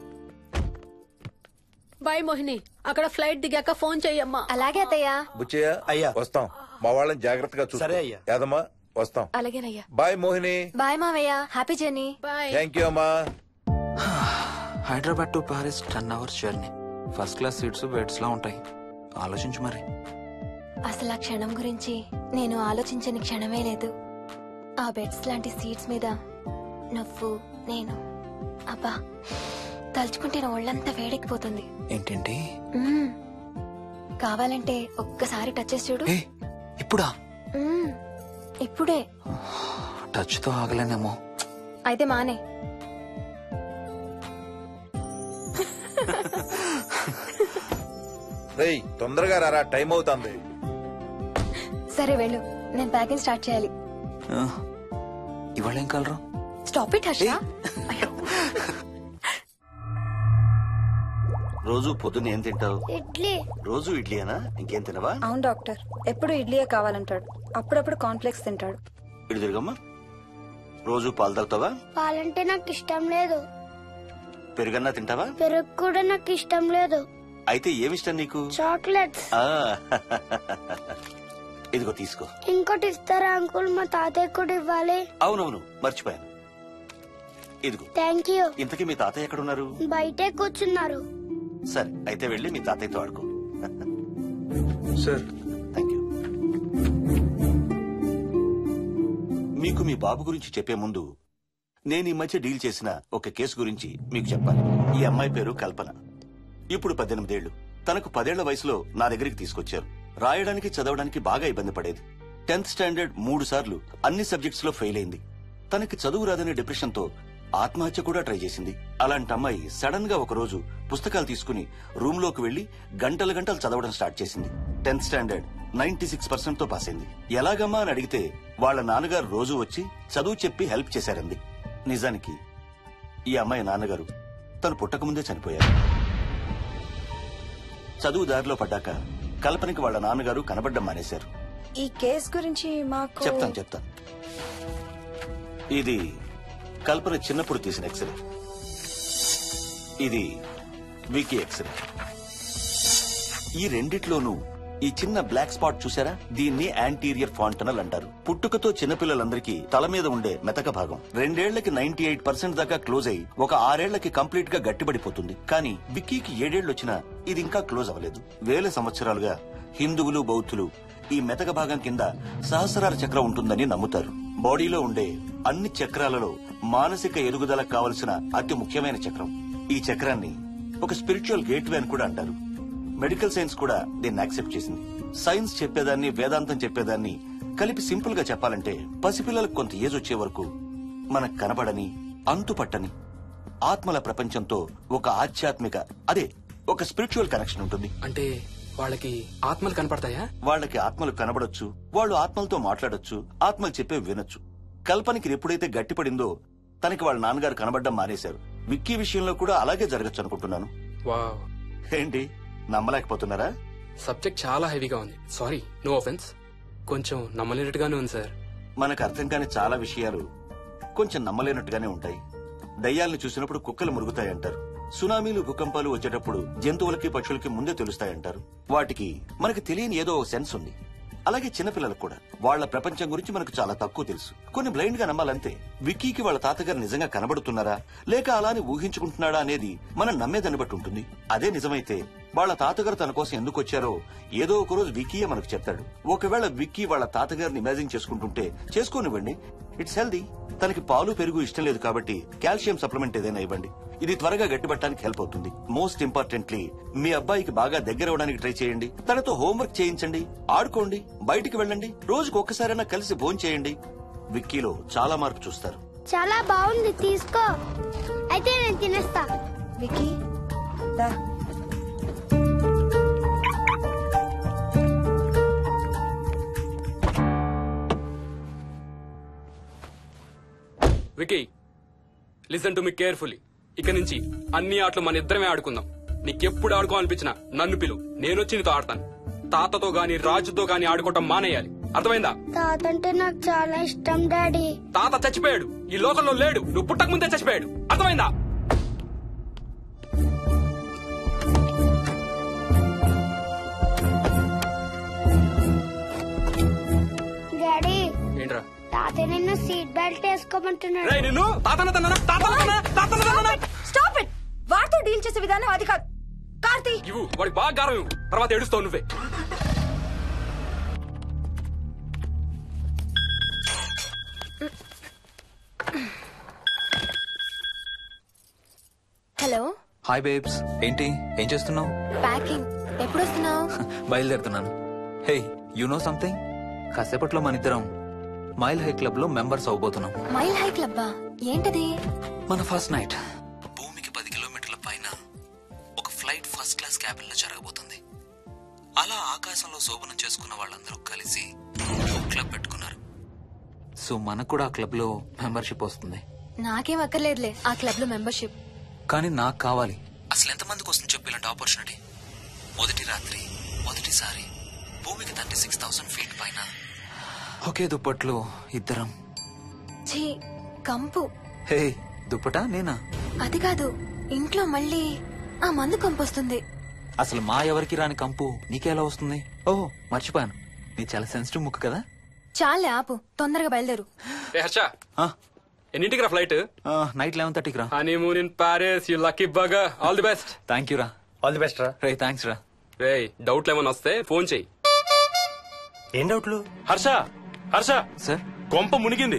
బాయ్ మోహిని అక్కడ ఫ్లైట్ దిగాక ఫోన్ చెయ్యమ్మా అలాగే అత్తయ్య బుచ్చయ్య అయ్యా వస్తాం మా వాళ్ళని జాగ్రత్తగా చూసుకో సరే అయ్యా. యాదమ్మా వస్తాం అలాగేనయ్యా బాయ్ మోహిని బాయ్ మావయ్య happy journey bye thank you అమ్మా Hyderabad to Paris ten hours journey first class seats beds లా ఉంటాయి ఆలోచించు మరి అసలు ఆ క్షణం గురించి నేను ఆలోచించని క్షణమే లేదు ఆ బెడ్స్ లాంటి సీట్స్ మీద నువ్వు నేను అబ్బా తలుచుకుంటే నా ఒళ్ళంతా వేడెక్కిపోతుంది ఏంటేంటి మ్మ్. కావాలంటే ఒక్కసారి టచ్ చేసి చూడు ఏ ఇప్పుడా మ్మ్. ఇప్పుడే టచ్ తో ఆగలేనేమో అయితే మానే రేయ్ తొందరగా రారా టైం అవుతుంది సరే వెళ్ళు నేను ప్యాకింగ్ స్టార్ట్ చేయాలి ఆ, ఇవాళ ఏం కలరు స్టాప్ ఇట్ హర్ష రోజు పొద్దున్న ఏం తింటావు ఇడ్లీ రోజు ఇడ్లీనా ఇంకేం తినవా అవును డాక్టర్ ఎప్పుడు ఇడ్లీయే కావాలంటాడు అప్పుడప్పుడు కాన్ఫ్లెక్స్ తింటాడు ఇటు తిరగమ్మా రోజు పాలు తాగుతావా పాలంటే నాకు ఇష్టం లేదు పెరుగన్నా తింటావా పెరుగు కూడా నాకు ఇష్టం లేదు అయితే ఏమిష్టం నీకు చాక్లెట్స్ ఆ, ఇదిగో తీసుకో ఇంకోటి ఇస్తారా అంకుల్ మా తాతయ్య కూడా ఇవ్వాలి అవునవును మర్చిపోయాను ఇదిగో థ్యాంక్ యూ ఇంతకీ మీ తాతయ్య ఎక్కడున్నారు బయటే కూర్చున్నారు సరే అయితే వెళ్ళి మీ తాతయ్యతో ఆడుకో సార్ థ్యాంక్ యూ మీకు మీ బాబు గురించి చెప్పే ముందు నేను ఈ మధ్య డీల్ చేసిన ఒక కేసు గురించి మీకు చెప్పాలి ఈ అమ్మాయి పేరు కల్పన ఇప్పుడు పద్దెనిమిదేళ్లు తనకు పదేళ్ల వయసులో నా దగ్గరికి తీసుకొచ్చారు రాయడానికి చదవడానికి బాగా ఇబ్బంది పడేది టెన్త్ స్టాండర్డ్ మూడు సార్లు అన్ని సబ్జెక్ట్స్ లో ఫెయిల్ అయింది తనకి చదువు రాదనే డిప్రెషన్ తో ఆత్మహత్య కూడా ట్రై చేసింది అలాంటి అమ్మాయి సడన్ గా ఒక రోజు పుస్తకాలు తీసుకుని రూమ్ లోకి వెళ్లి గంటల గంటలు చదవడం స్టార్ట్ చేసింది tenth standard ninety six percent తో పాస్ అయింది ఎలాగమ్మా అని అడిగితే వాళ్ళ నాన్నగారు రోజు వచ్చి చదువు చెప్పి హెల్ప్ చేశారంది నిజానికి ఈ అమ్మాయి నాన్నగారు తను పుట్టకముందే చనిపోయారు చదువు దారిలో పడ్డాక కల్పనకి వాళ్ళ నాన్నగారు కనబడ్డం మానేశారు ఈ కేస్ గురించి మాకు చెప్తాను చెప్తాను ఇది కల్పన చిన్నప్పుడు తీసిన ఎక్స్రే ఇది వికీ ఎక్స్రే ఈ రెండిట్లోనూ ఈ చిన్న బ్లాక్ స్పాట్ చూసారా దీన్ని యాంటీరియర్ ఫాంటనల్ అంటారు పుట్టుకతో చిన్నపిల్లలందరికీ తల మీద ఉండే మెతక భాగం రెండేళ్లకి నైన్టీ ఎయిట్ పర్సెంట్ దాకా క్లోజ్ అయి ఒక ఆరేళ్లకి కంప్లీట్ గా గట్టిపడిపోతుంది కానీ విక్కీకి ఏడేళ్లు వచ్చినా ఇది ఇంకా క్లోజ్ అవ్వలేదు వేల సంవత్సరాలుగా హిందువులు బౌద్ధులు ఈ మెతక భాగం కింద సహస్రార చక్రం ఉంటుందని నమ్ముతారు బాడీలో ఉండే అన్ని చక్రాలలో మానసిక ఎదుగుదలకు కావలసిన అతి ముఖ్యమైన చక్రం ఈ చక్రాన్ని ఒక స్పిరిచువల్ గేట్వే అని కూడా అంటారు మెడికల్ సైన్స్ కూడా దీన్ని యాక్సెప్ట్ చేసింది సైన్స్ చెప్పేదాన్ని వేదాంతం చెప్పేదాన్ని కలిపి సింపుల్ గా చెప్పాలంటే పసిపిల్లలకు కొంత ఏజ్ వచ్చే వరకు మనకు కనబడని అంతుపట్టని ఆత్మల ప్రపంచంతో ఒక ఆధ్యాత్మిక అదే ఒక స్పిరిచువల్ కనెక్షన్ ఉంటుంది అంటే వాళ్ళకి ఆత్మలు కనపడతాయా వాళ్ళకి ఆత్మలు కనబడొచ్చు వాళ్ళు ఆత్మలతో మాట్లాడొచ్చు ఆత్మలు చెప్పే వినొచ్చు కల్పనకి ఎప్పుడైతే గట్టిపడిందో తనకి వాళ్ళ నాన్నగారు కనబడడం మానేశారు విక్కీ విషయంలో కూడా అలాగే జరగచ్చు అనుకుంటున్నాను వావ్ ఏంటి నమ్మలేకపోతున్నారా సబ్జెక్ట్ చాలా హెవీగా ఉంది సారీ నో ఆఫెన్స్ కొంచెం నమ్మలేనట్టుగానే ఉంది సార్ మనకు అర్థం కాని చాలా విషయాలు కొంచెం నమ్మలేనట్టుగానే ఉంటాయి దయ్యాలను చూసినప్పుడు కుక్కలు మురుగుతాయంటారు సునామీలు భూకంపాలు వచ్చేటప్పుడు జంతువులకి పక్షులకి ముందే తెలుస్తాయంటారు వాటికి మనకి తెలియని ఏదో ఒక సెన్స్ ఉంది అలాగే చిన్నపిల్లలకు కూడా వాళ్ళ ప్రపంచం గురించి మనకు చాలా తక్కువ తెలుసు కొన్ని బ్లైండ్ గా నమ్మాలంతే విక్కీకి వాళ్ళ తాతగారు నిజంగా కనబడుతున్నారా లేక అలానే ఊహించుకుంటున్నాడా అనేది మనం నమ్మేదాన్ని బట్టి ఉంటుంది అదే నిజమైతే వాళ్ళ తాతగారు తన కోసం ఎందుకు వచ్చారో ఏదో ఒక రోజు విక్కీయే మనకు చెప్తాడు ఒకవేళ విక్కీ వాళ్ళ తాతగారిని ఇమాజిన్ చేసుకుంటుంటే చేసుకోనివ్వండి ఇట్స్ హెల్దీ తనకి పాలు పెరుగు ఇష్టం లేదు కాబట్టి కాల్షియం సప్లిమెంట్ ఏదైనా ఇవ్వండి ఇది త్వరగా గట్టిపట్టడానికి హెల్ప్ అవుతుంది మోస్ట్ ఇంపార్టెంట్లీ మీ అబ్బాయికి బాగా దగ్గర అవడానికి ట్రై చేయండి తనతో హోంవర్క్ చేయించండి ఆడుకోండి బయటికి వెళ్ళండి రోజుకు ఒక్కసారైనా కలిసి భోజనం చేయండి విక్కీలో చాలా మార్పు చూస్తారు చాలా బాగుంది తీసుకో అయితే నేను తినేస్తా వికీ దా Vicky listen to me carefully ఇక నుంచి అన్ని ఆటలు మన ఇద్దరమే ఆడుకుందాం నీకెప్పుడు ఆడుకోవాలనిపించినా నన్ను పిలు నేనొచ్చి నీతో ఆడతాను తాతతో గాని రాజుతో గాని ఆడుకోవటం మానేయాలి అర్థమైందా తాత అంటే నాకు చాలా ఇష్టం డాడీ తాత చచ్చిపోయాడు ఈ లోకంలో లేడు నువ్వు పుట్టక ముందే చచ్చిపోయాడు అర్థమైందా డాడీ ఏంట్రా తాత నిన్ను సీట్ బెల్ట్ వేసుకోమంటున్నాడు రేయ్ నిన్ను తాతన తన్నానా తాతన తన్నానా తాతన తన్నానా స్టాప్ ఇట్ వాడితో డీల్ చేసే విధానం అది కాదు కార్తీ ఇవ్వు వాడికి బాగా గారం ఇవ్వు తర్వాత ఏడుస్తావు నువ్వే హలో హాయ్ బేబ్స్ ఏంటి ఏం చేస్తున్నావు ప్యాకింగ్ ఎప్పుడు వస్తున్నావు బయలుదేరుతున్నాను హే యు నో సంథింగ్ కాసేపట్లో మన ఇద్దరం మైల్ హై క్లబ్ లో మెంబర్స్ అవబోతున్నాం మైల్ హై క్లబ్బా ఏంటది మన ఫస్ట్ నైట్ భూమికి పది కిలోమీటర్ల పైన ఒక ఫ్లైట్ ఫస్ట్ క్లాస్ క్యాబిన్ లో జరగబోతుంది అలా ఆకాశంలో శోభనం చేసుకున్న వాళ్ళందరూ కలిసి ఒక క్లబ్ పెట్టుకున్నారు సో మనకు కూడా ఆ క్లబ్ లో మెంబర్షిప్ వస్తుంది నాకేం అక్కర్లేదులే ఆ క్లబ్ లో మెంబర్షిప్ కానీ నాకు కావాలి అసలు ఎంతమందికి వస్తుంది చెప్పు ఇలాంటి ఆపర్చునిటీ మొదటి రాత్రి మొదటిసారి భూమికి థర్టీ సిక్స్ థౌసండ్ ఫీట్ పైన ఒకే దుప్పట్లో ఇద్దరం ఛీ కంపు హే దుప్పటా నేనా అది కాదు ఇంట్లో మళ్ళీ ఆ మందు కంపొస్తుంది అసలు మా ఎవరికి రాని కంపు నీకెలా వస్తుంది ఓహో మర్చిపోయాను నీ చాలా సెన్సిటివ్ ముక్కు కదా చాలే ఆపు తొందరగా బయలుదేరు ఏ హర్ష ఎన్నింటికి రా ఫ్లైట్ నైట్ లెవెన్ థర్టీకి రా honeymoon in Paris you lucky బగా all the best thank you రా ఆల్ ది బెస్ట్ రా రే థ్యాంక్స్ రా రే డౌట్లు ఏమైనా వస్తే ఫోన్ చెయ్యి ఏం డౌట్లు హర్ష హర్ష సార్ కొంప మునిగింది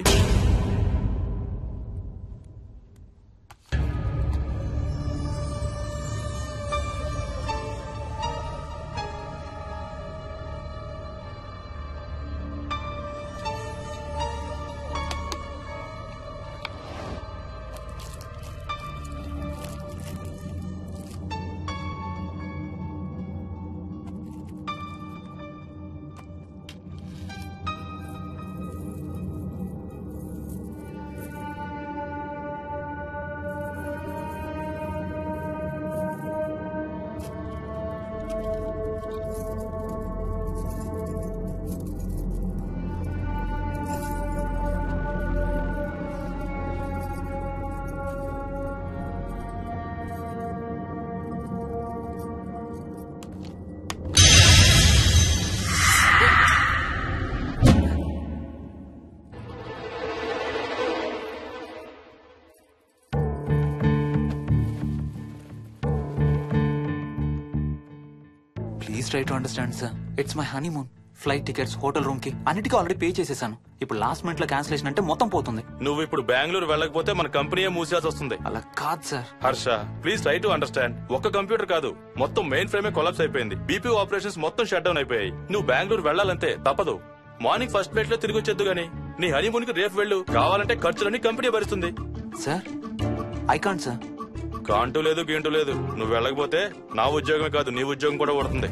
please try to understand sir it's my honeymoon flight tickets hotel room కి అన్నిటికీ ఆల్రెడీ పే చేసేసాను ఇప్పుడు లాస్ట్ మినిట్ లో క్యాన్సిలేషన్ అంటే మొత్తం పోతుంది నువ్వు ఇప్పుడు బెంగళూరు వెళ్ళకపోతే మన కంపెనీయే మూసేయాల్సి వస్తుంది అలా కాదు sir Harsha please try to understand ఒక్క కంప్యూటర్ కాదు మొత్తం మెయిన్ ఫ్రేమే కొలాప్స్ అయిపోయింది బీపీ ఆపరేషన్స్ మొత్తం షట్ డౌన్ అయిపోయాయి నువ్వు బెంగళూరు వెళ్ళాలంటే తప్పదు మార్నింగ్ ఫస్ట్ ఫ్లైట్ లో తిరిగి వచ్చేద్దు గానీ నీ హనీమూన్ కి రేపు వెళ్ళు కావాలంటే ఖర్చులన్నీ కంపెనీ భరిస్తుంది సార్ ఐ కాంట్ సార్ కాంటూ లేదు గీంటూ లేదు నువ్వు వెళ్ళకపోతే నా ఉద్యోగమే కాదు నీ ఉద్యోగం కూడా పడుతుంది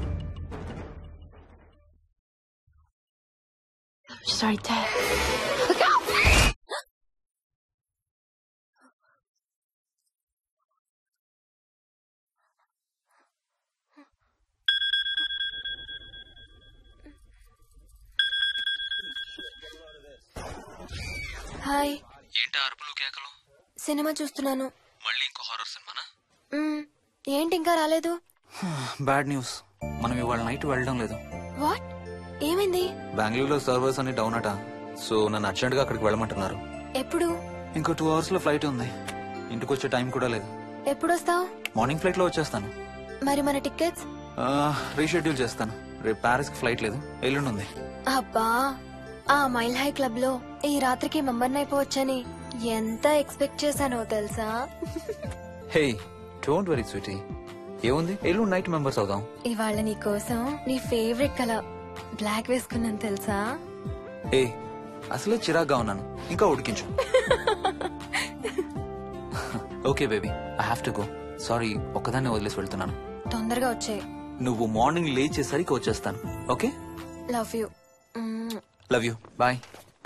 Sorry, Dad. హాయ్ ఏంటి అరుపులు కేకలు సినిమా చూస్తున్నాను మళ్ళీ ఇంకో హారర్ సినిమానా మ్మ్. ఏంటి ఇంకా రాలేదు బ్యాడ్ న్యూస్ మనం ఇవాళ నైట్ వెళ్ళడం లేదు వాట్ ఏమైంది బెంగళూరులో సర్వర్స్ అన్ని డౌన్ అట సో నన్ను అర్జెంట్ గా అక్కడికి వెళ్ళమంటున్నారు ఎప్పుడు ఇంకో టూ అవర్స్ లో ఫ్లైట్ ఉంది ఇంటికి వచ్చే టైం కూడా లేదు ఎప్పుడు వస్తావు మార్నింగ్ ఫ్లైట్ లో వచ్చేస్తాను మరి మన టికెట్స్ రీషెడ్యూల్ చేస్తాను రేపు ప్యారిస్ కి ఫ్లైట్ లేదు ఎల్లుండి ఉంది అబ్బా ఆ మైల్ హై క్లబ్ లో ఈ రాత్రికి మెంబర్ని అయిపోవచ్చని ఎంత ఎక్స్పెక్ట్ చేశానో తెలుసా హే డోంట్ వెరీ స్వీటీ ఏముంది ఎల్లుండి నైట్ మెంబర్స్ అవుదాం ఇవాళ నీ కోసం నీ ఫేవరెట్ కలర్ బ్లాక్ వేసుకున్నాను తెలుసా ఏ అసలే చిరాగ్గా ఉన్నాను ఇంకా ఉడికించు okay baby I have to go sorry ఒక్కదాన్ని వదిలేసి వెళ్తున్నాను తొందరగా వచ్చే నువ్వు మార్నింగ్ లేచేసరికి వచ్చేస్తాను okay love you love you bye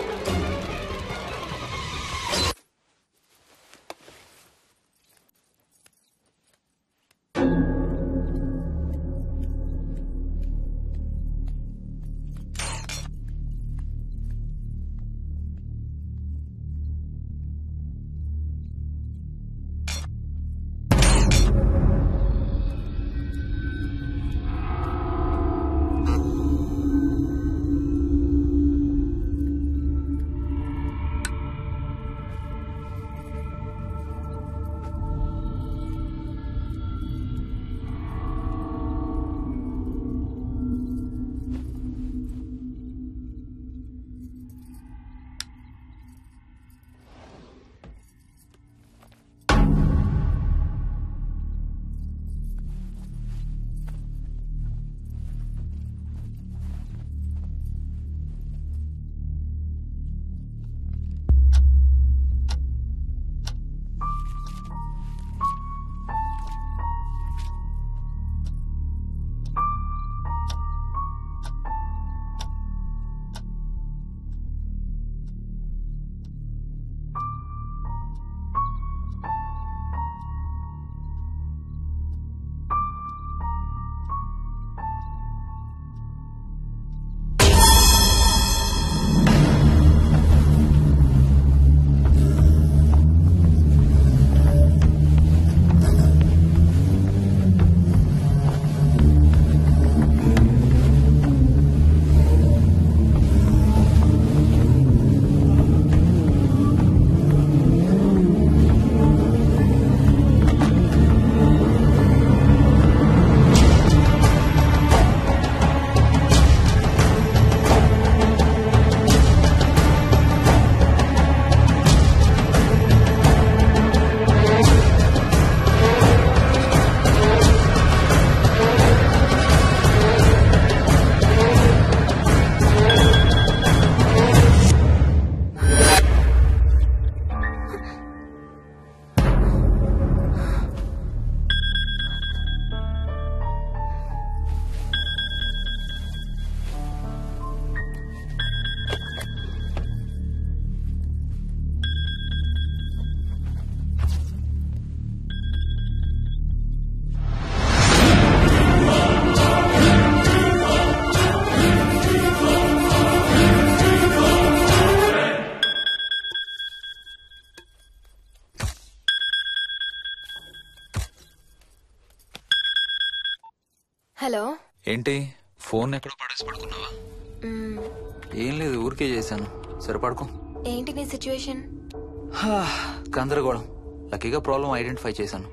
hello ఏంటి ఫోన్ ఎక్కడో పడేసి పడుకున్నావా మ్మ్, ఏం లేదు ఊరికే చేశాను సరే పడుకో ఏంటి నీ సిచ్యువేషన్ హా, గందరగోళం లక్కీగా ప్రాబ్లం ఐడెంటిఫై చేశాను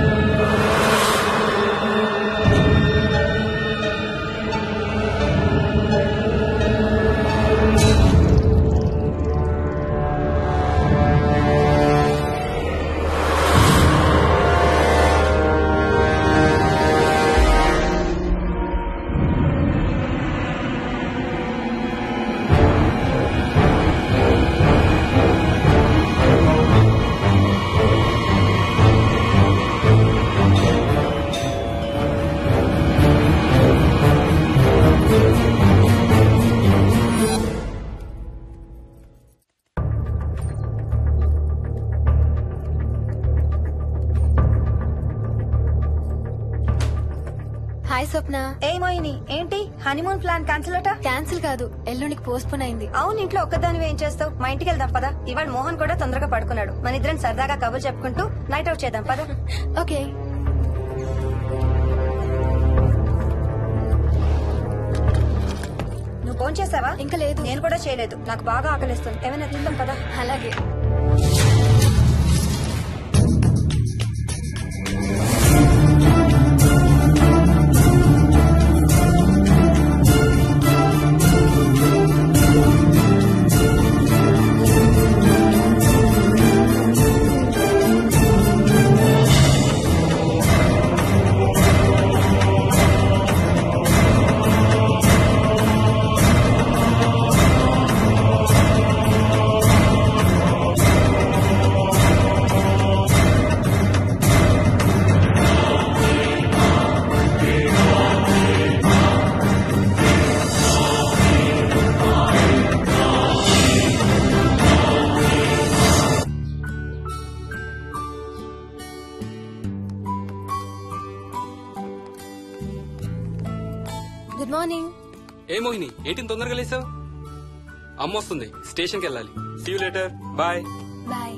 హాయ్ స్వప్న ఏమోయిని ఏంటి హనీమూన్ ప్లాన్ క్యాన్సిల్ అట క్యాన్సిల్ కాదు ఎల్లుండికి పోస్ట్ పోన్ అయింది అవును ఇంట్లో ఒక్కదానివి ఏం చేస్తావు మా ఇంటికి వెళ్దాం పదా ఇవాళ మోహన్ కూడా తొందరగా పడుకున్నాడు మన ఇద్దరం సరదాగా కబుర్లు చెప్పుకుంటూ నైట్ అవుట్ చేద్దాం పదా ఓకే ఫోన్ చేసావా ఇంకా లేదు నేను కూడా చేయలేదు నాకు బాగా ఆకలిస్తుంది ఏమైనా తిందాం కదా అలాగే గుడ్ మార్నింగ్ ఏ మోహిని ఏంటి తొందరగా లేసావు అమ్మ వస్తుంది స్టేషన్కి వెళ్ళాలి see you later bye bye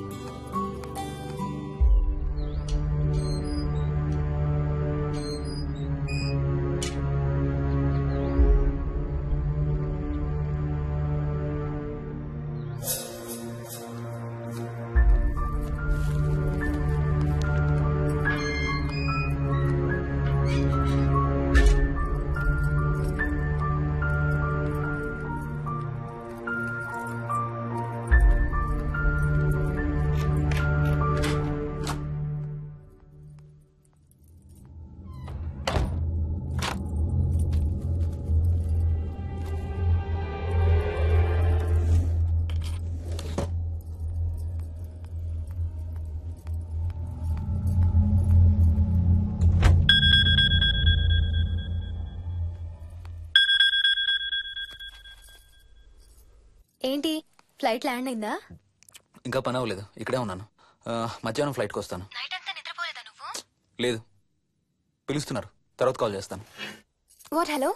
ఏంటి ఫ్లైట్ ల్యాండ్ అయిందా ఇంకా పని అవ్వలేదు ఇక్కడే ఉన్నాను ఆ, మధ్యాహ్నం ఫ్లైట్కి వస్తాను లేదు పిలుస్తున్నారు తర్వాత కాల్ చేస్తాను వాట్ హలో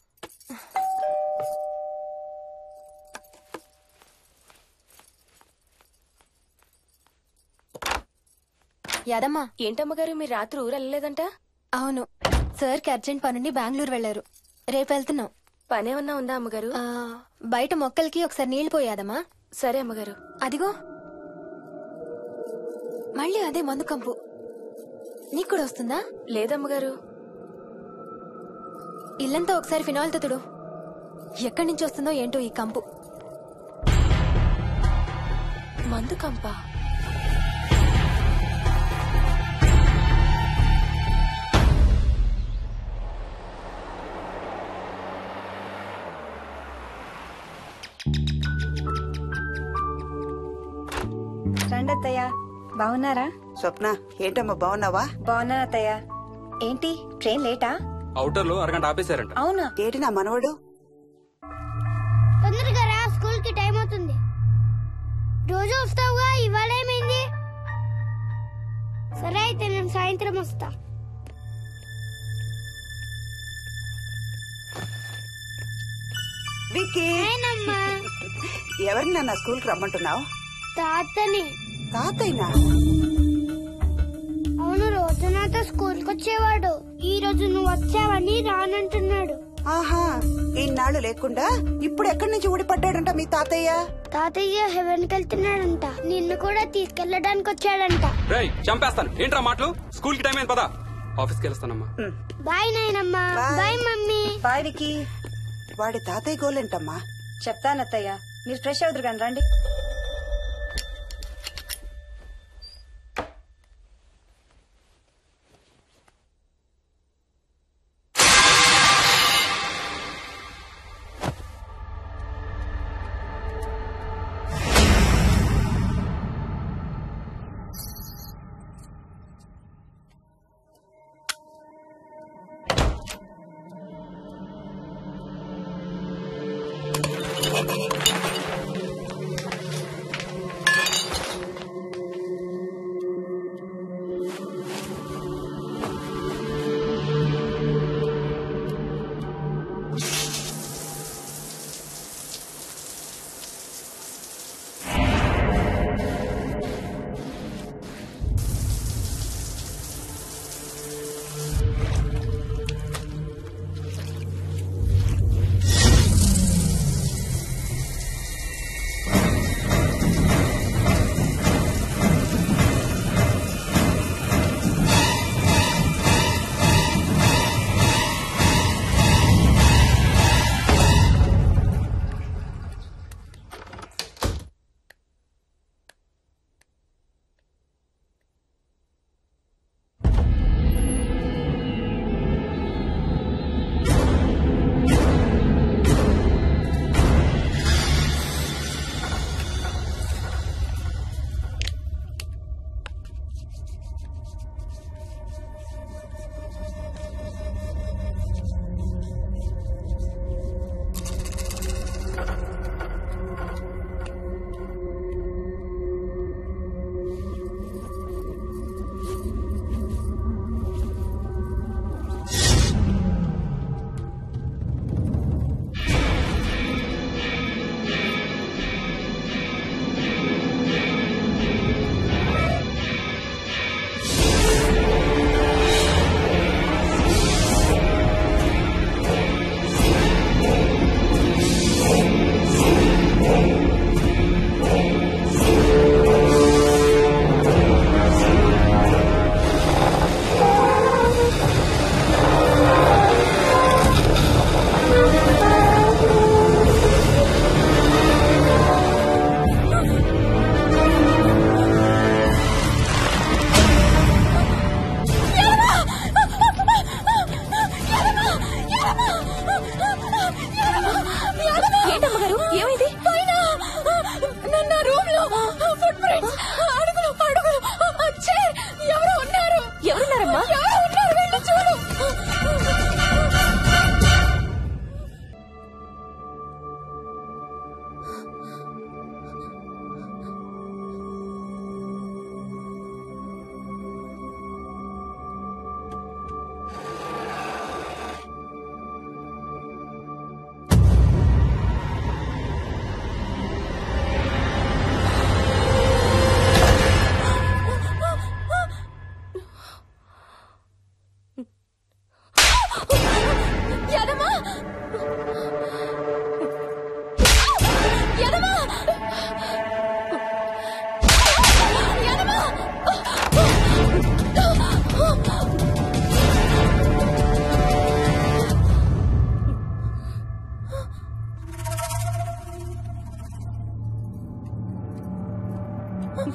యాదమ్మా ఏంటమ్మగారు మీరు రాత్రి ఊరు వెళ్ళలేదంట అవును సార్కి అర్జెంట్ పనుండి బెంగళూరు వెళ్లారు రేపు వెళ్తున్నాం పనేమన్నా ఉందా అమ్మగారు ఆ, బయట మొక్కలకి ఒకసారి నీళ్లు పోయాదమ్మా సరే అమ్మగారు అదిగో మళ్ళీ అదే మందు కంపు నీకు కూడా వస్తుందా లేదమ్మగారు ఇల్లంతా ఒకసారి ఫినాల్తో తుడు ఎక్కడి నుంచి వస్తుందో ఏంటో ఈ కంపు మందు కంప రండి అత్తయ్య బాగున్నారా స్వప్న ఏంటమ్మా బాగున్నావా బాగున్నాను అత్తయ్య ఏంటి ట్రైన్ లేటా అవుటర్ లో అరగంట ఆపేశారంట అవునా ఏంటి నా మనవడు తొందరగా రా స్కూల్ కి టైం అవుతుంది రోజు వస్తావుగా ఇవాళ ఏమైంది సరే అయితే నేను సాయంత్రం వస్తా విక్కీ నేనమ్మా ఎవరిని నన్ను స్కూల్ కి రమ్మంటున్నావు తాతని తాతయ్యనా అవును రోజు నాతో స్కూల్ కి వచ్చేవాడు ఈ రోజు నువ్వు వచ్చావని రానంటున్నాడు ఆహా ఇన్నాళ్ళు లేకుండా ఇప్పుడు ఎక్కడి నుంచి ఊడిపడ్డాడంట మీ తాతయ్య తాతయ్య హెవెన్ కి వెళ్తున్నాడంట నిన్ను కూడా తీసుకెళ్ళడానికి వచ్చాడంట రేయ్ చంపేస్తాను ఏంట్రా మాటలు స్కూల్ కి టైం అయింది పదా ఆఫీస్కి వెళ్తానమ్మా బాయ్ నాయనమ్మా బాయ్ మమ్మీ బాయ్ వికి వాడి తాతయ్య గోలేంటమ్మా చెప్తాను అత్తయ్య మీరు ఫ్రెష్ అవుతురు కానీ రండి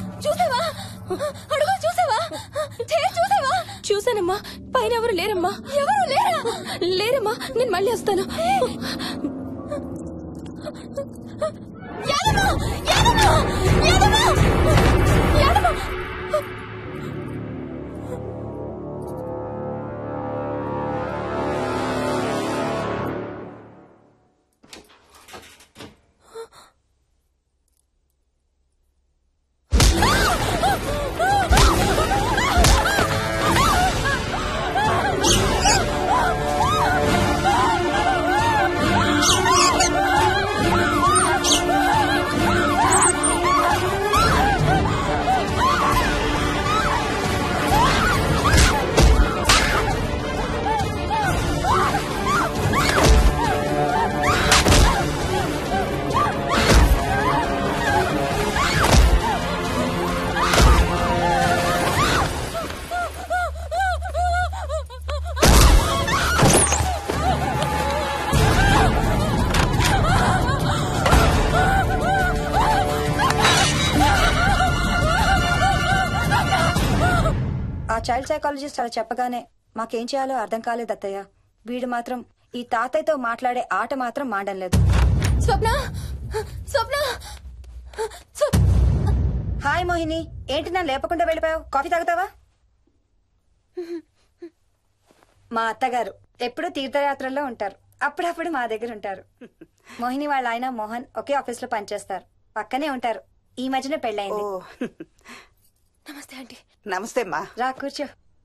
చూసావా అడుగు చూసావా చేయి చూసావా చూసానమ్మా పైన ఎవరు లేరమ్మా ఎవరు లేరా లేరమ్మా నేను మళ్ళీ వస్తాను యాదమ్మ! యాదమ్మ! యాదమ్మ! యాదమ్మ! ఆ చైల్డ్ సైకాలజిస్ట్ అలా చెప్పగానే మాకేం చేయాలో అర్థం కాలేదు అత్తయ్య వీడు మాత్రం ఈ తాతయ్యతో మాట్లాడే ఆట మాత్రం మాడం లేదు స్వప్న స్వప్న హాయ్ మోహిని ఏంటి నన్ను లేపకుండా వెళ్ళిపోయావు కాఫీ తాగుతావా మా అత్తగారు ఎప్పుడూ తీర్థయాత్రల్లో ఉంటారు అప్పుడప్పుడు మా దగ్గర ఉంటారు మోహిని వాళ్ళ ఆయన మోహన్ ఒకే ఆఫీస్ లో పనిచేస్తారు పక్కనే ఉంటారు ఈ మధ్యన పెళ్ళయింది నమస్తే ఆంటీ నమస్తే అమ్మా రా కూర్చో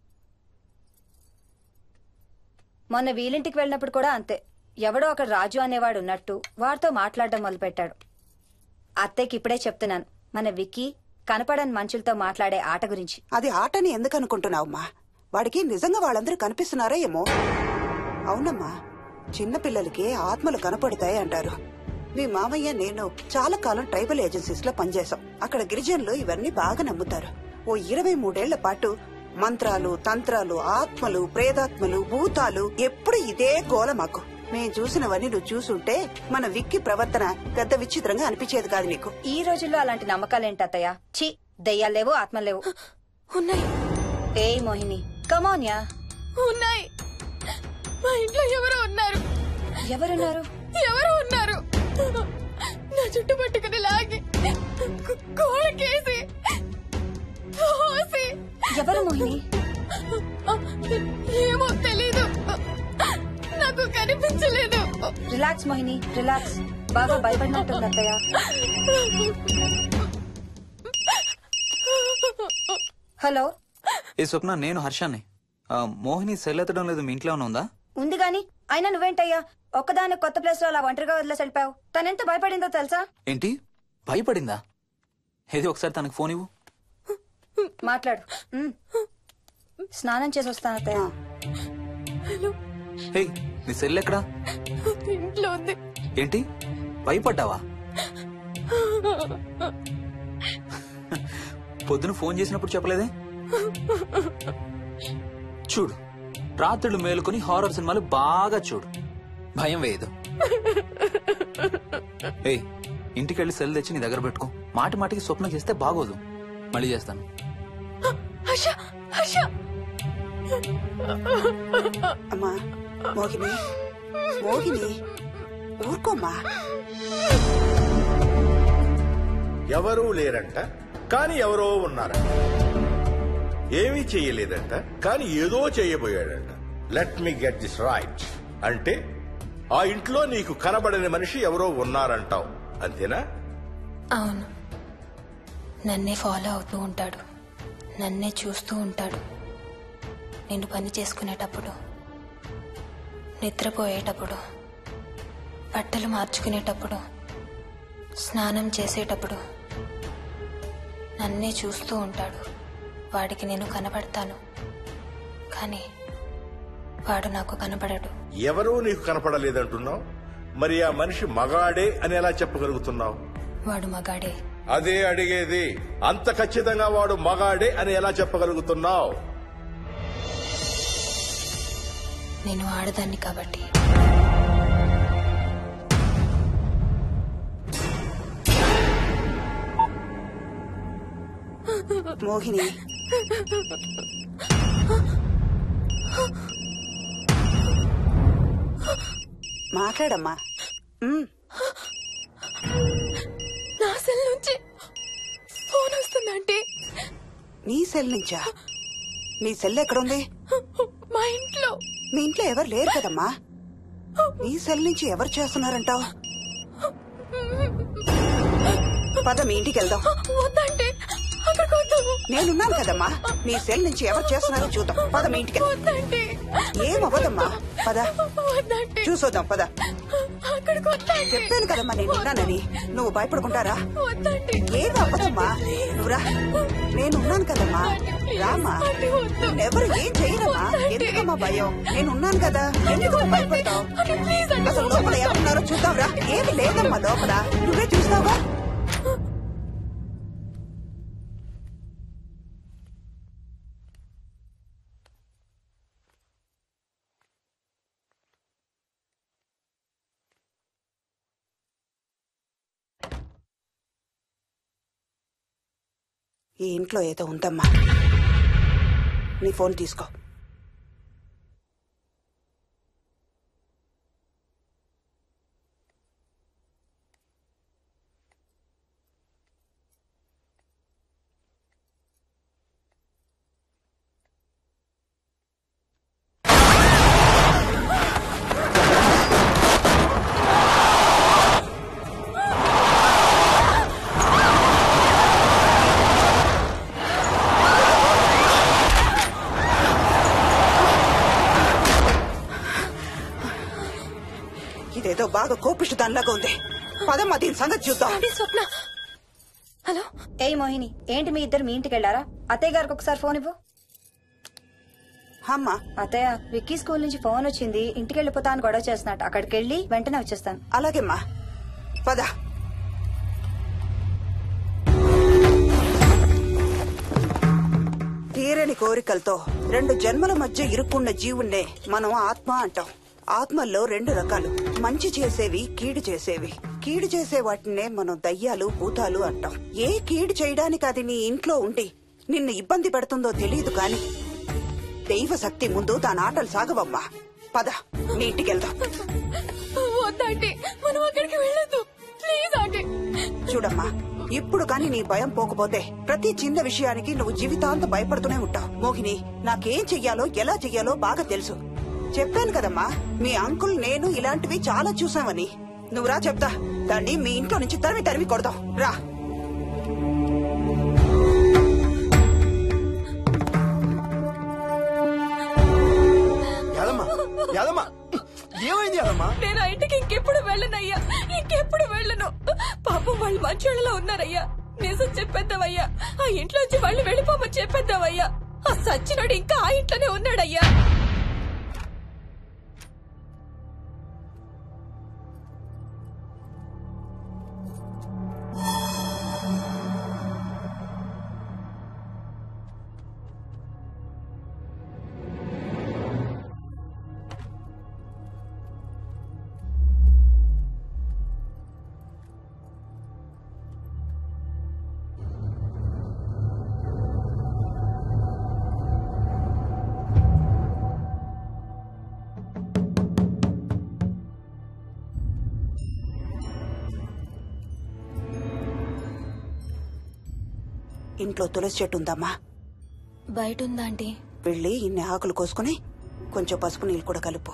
మొన్న వీలింటికి వెళ్ళినప్పుడు కూడా అంతే ఎవడో ఒక రాజు అనేవాడు ఉన్నట్టు వాడితో మాట్లాడడం మొదలుపెట్టాడు అత్తయ్యకి ఇప్పుడే చెప్తున్నాను మన విక్కీ కనపడని మనుషులతో మాట్లాడే ఆట గురించి అది ఆటని ఎందుకు అనుకుంటున్నావమ్మా వాడికి నిజంగా వాళ్ళందరూ కనిపిస్తున్నారా ఏమో అవునమ్మా చిన్నపిల్లలకి ఆత్మలు కనపడతాయి అంటారు మీ మామయ్య నేను చాలా కాలం ట్రైబల్ ఏజెన్సీస్ లో పనిచేశాం అక్కడ గిరిజనులు ఇవన్నీ బాగా నమ్ముతారు ఓ ఇరవై మూడేళ్ల పాటు మంత్రాలు తంత్రాలు ఆత్మలు ప్రేతాత్మలు భూతాలు ఎప్పుడు ఇదే గోల మాకు మేం చూసినవన్నీ నువ్వు చూసుంటే మన విక్కి ప్రవర్తన పెద్ద విచిత్రంగా అనిపించేది కాదు నీకు ఈ రోజుల్లో అలాంటి నమ్మకాలేంటి అత్తయ్య ఛీ దెయ్యాలేవు ఆత్మలేవు ఉన్నాయి ఏ మోహిని కమోన్యా ఉన్నాయి మా ఇంట్లో ఎవరో ఉన్నారు ఎవరున్నారు ఎవరో ఉన్నారు నా చుట్టు పట్టుకుని లాగి కు- కోళ్ళకేసి తోసి ఎవరు మోహిని ఏమో తెలీదు నాకు కనిపించలేదు రిలాక్స్ మోహిని రిలాక్స్ బాగా భయపడినట్టుంది అత్తయ్య హలో ఏ స్వప్న నేను హర్షాన్ని ఆ, మోహిని సెల్ ఎత్తడం లేదు మీ ఇంట్లో ఏమైనా ఉందా ఉంది గాని అయినా నువ్వేంటయ్యా ఒక్కదాని కొత్త ప్లేస్ లో అలా ఒంటరిగా వదిలేసి వెళ్ళిపోయావు తనెంత భయపడిందో తెలుసా ఏంటి భయపడిందా ఏది ఒకసారి తనకు ఫోన్ ఇవ్వు మాట్లాడు ఉమ్. స్నానం చేసి వస్తాను అత్తయ్య హే నీ సెల్ ఎక్కడా ఇంట్లో ఉంది ఏంటి భయపడ్డావా పొద్దున ఫోన్ చేసినప్పుడు చెప్పలేదే చూడు రాత్రులు మేలుకొని హారర్ సినిమాలు బాగా చూడు భయం వేయదు ఏయ్ ఇంటికెళ్ళి సెల్ తెచ్చి నీ దగ్గర పెట్టుకో మాటి మాటికి స్వప్నం చేస్తే బాగోదు మళ్ళీ చేస్తాను హర్ష హర్ష అమ్మా మోహిని మోహిని ఊరుకోమ్మా ఎవరూ లేరంట కాని ఎవరో ఉన్నారంట ఏమీ చెయ్యలేదంట కాని ఏదో చేయబోయాడంట let me get this right అంటే ఆ ఇంట్లో నీకు కనబడని మనిషి ఎవరో ఉన్నారంటావు అంతేనా అవును నన్నే ఫాలో అవుతూ ఉంటాడు నన్నే చూస్తూ ఉంటాడు నేను పని చేసుకునేటప్పుడు నిద్రపోయేటప్పుడు బట్టలు మార్చుకునేటప్పుడు స్నానం చేసేటప్పుడు నన్నే చూస్తూ ఉంటాడు వాడికి నేను కనబడతాను కానీ వాడు నాకు కనబడడు ఎవరూ నీకు కనపడలేదంటున్నావు మరి ఆ మనిషి మగాడే అని ఎలా చెప్పగలుగుతున్నావు వాడు మగాడే అదే అడిగేది అంత ఖచ్చితంగా వాడు మగాడే అని ఎలా చెప్పగలుగుతున్నావు నేను ఆడదాన్ని కాబట్టి మోహిని మాట్లాడమ్మా ఉమ్, నా సెల్ నుంచి ఫోన్ వస్తుందంటే నీ సెల్ నుంచా నీ సెల్ ఎక్కడుంది మా ఇంట్లో మీ ఇంట్లో ఎవరు లేరు కదమ్మా నీ సెల్ నుంచి ఎవరు చేస్తున్నారంటావు పద మీ ఇంటికి వెళ్దాం వద్దంటే అక్కడికి వద్దు నేనున్నాను కదమ్మా నీ సెల్ నుంచి ఎవరు చేస్తున్నారో చూద్దాం పద మీ ఇంటికి వద్దంటే ఏం అవ్వదమ్మా పద వద్దంటే చూసొద్దాం పద అక్కడికి వద్దంటే చెప్పాను కదమ్మా నేనున్నానని నువ్వు భయపడుకుంటారా వద్దంటే ఏం అవ్వదమ్మా నువ్వురా నేనున్నాను కదమ్మా రామా ఎవరు ఏం చేయరమ్మా ఎందుకమ్మా భయం నేనున్నాను కదా ఎందుకు భయపడతావు అసలు లోపల ఎవరున్నారో చూద్దాంరా ఏమి లేదమ్మా లోపల నువ్వే చూస్తావా ఈ ఇంట్లో ఏదో ఉందమ్మా నీ ఫోన్ తీసుకో ఇదేదో బాగా కోపిష్టి దానిలాగా ఉంది పదమ్మా దీని సంగతి చూద్దాం స్వప్న హలో ఏయ్ మోహిని ఏంటి మీ ఇద్దరు మీ ఇంటికి వెళ్ళారా అత్తయ్య గారికి ఒకసారి ఫోన్ ఇవ్వు అమ్మా అత్తయ్య విక్కీ స్కూల్ నుంచి ఫోన్ వచ్చింది ఇంటికి వెళ్ళిపోతా అని గొడవ చేస్తున్నట్టు అక్కడికి వెళ్ళి వెంటనే వచ్చేస్తాను అలాగేమ్మా పద తీరని కోరికలతో రెండు జన్మల మధ్య ఇరుక్కున్న జీవుణ్ణే మనం ఆత్మ అంటాం ఆత్మల్లో రెండు రకాలు మంచి చేసేవి కీడు చేసేవి కీడు చేసే వాటినే మనం దయ్యాలు భూతాలు అంటాం ఏ కీడు చేయడానికి అది నీ ఇంట్లో ఉండి నిన్ను ఇబ్బంది పెడుతుందో తెలియదు కాని దైవ శక్తి ముందు దాని ఆటలు సాగవమ్మా పద మీ ఇంటికి వెళ్దాం వద్దంటే మనం అక్కడికి వెళ్ళొద్దు ప్లీజ్ అంటే చూడమ్మా ఇప్పుడు కాని నీ భయం పోకపోతే ప్రతి చిన్న విషయానికి నువ్వు జీవితాంతం భయపడుతూనే ఉంటావు మోహిని నాకేం చెయ్యాలో ఎలా చెయ్యాలో బాగా తెలుసు చెప్పాను కదమ్మా మీ అంకుల్ నేను ఇలాంటివి చాలా చూసామని నువ్వు రా చెప్తా దాన్ని మీ ఇంట్లో నుంచి తరిమి తరిమి కొడదాం రా యాదమ్మా యాదమ్మా ఏమైంది యాదమ్మా నేను ఆ ఇంటికి ఇంకెప్పుడు వెళ్ళనయ్యా ఇంకెప్పుడు వెళ్ళను పాపం వాళ్ళు మంచోళ్ళలో ఉన్నారయ్యా నిజం చెప్పేద్దామయ్యా ఆ ఇంట్లోంచి వాళ్ళు వెళ్ళిపోమని చెప్పేద్దామయ్యా ఆ సచ్చినోడు ఇంకా ఆ ఇంట్లోనే ఉన్నాడయ్యా ఇంట్లో తులసి చెట్టు ఉందమ్మా బయట ఉందా ఆంటీ వెళ్ళి ఇన్ని ఆకులు కోసుకుని కొంచెం పసుపు నీళ్ళు కూడా కలుపు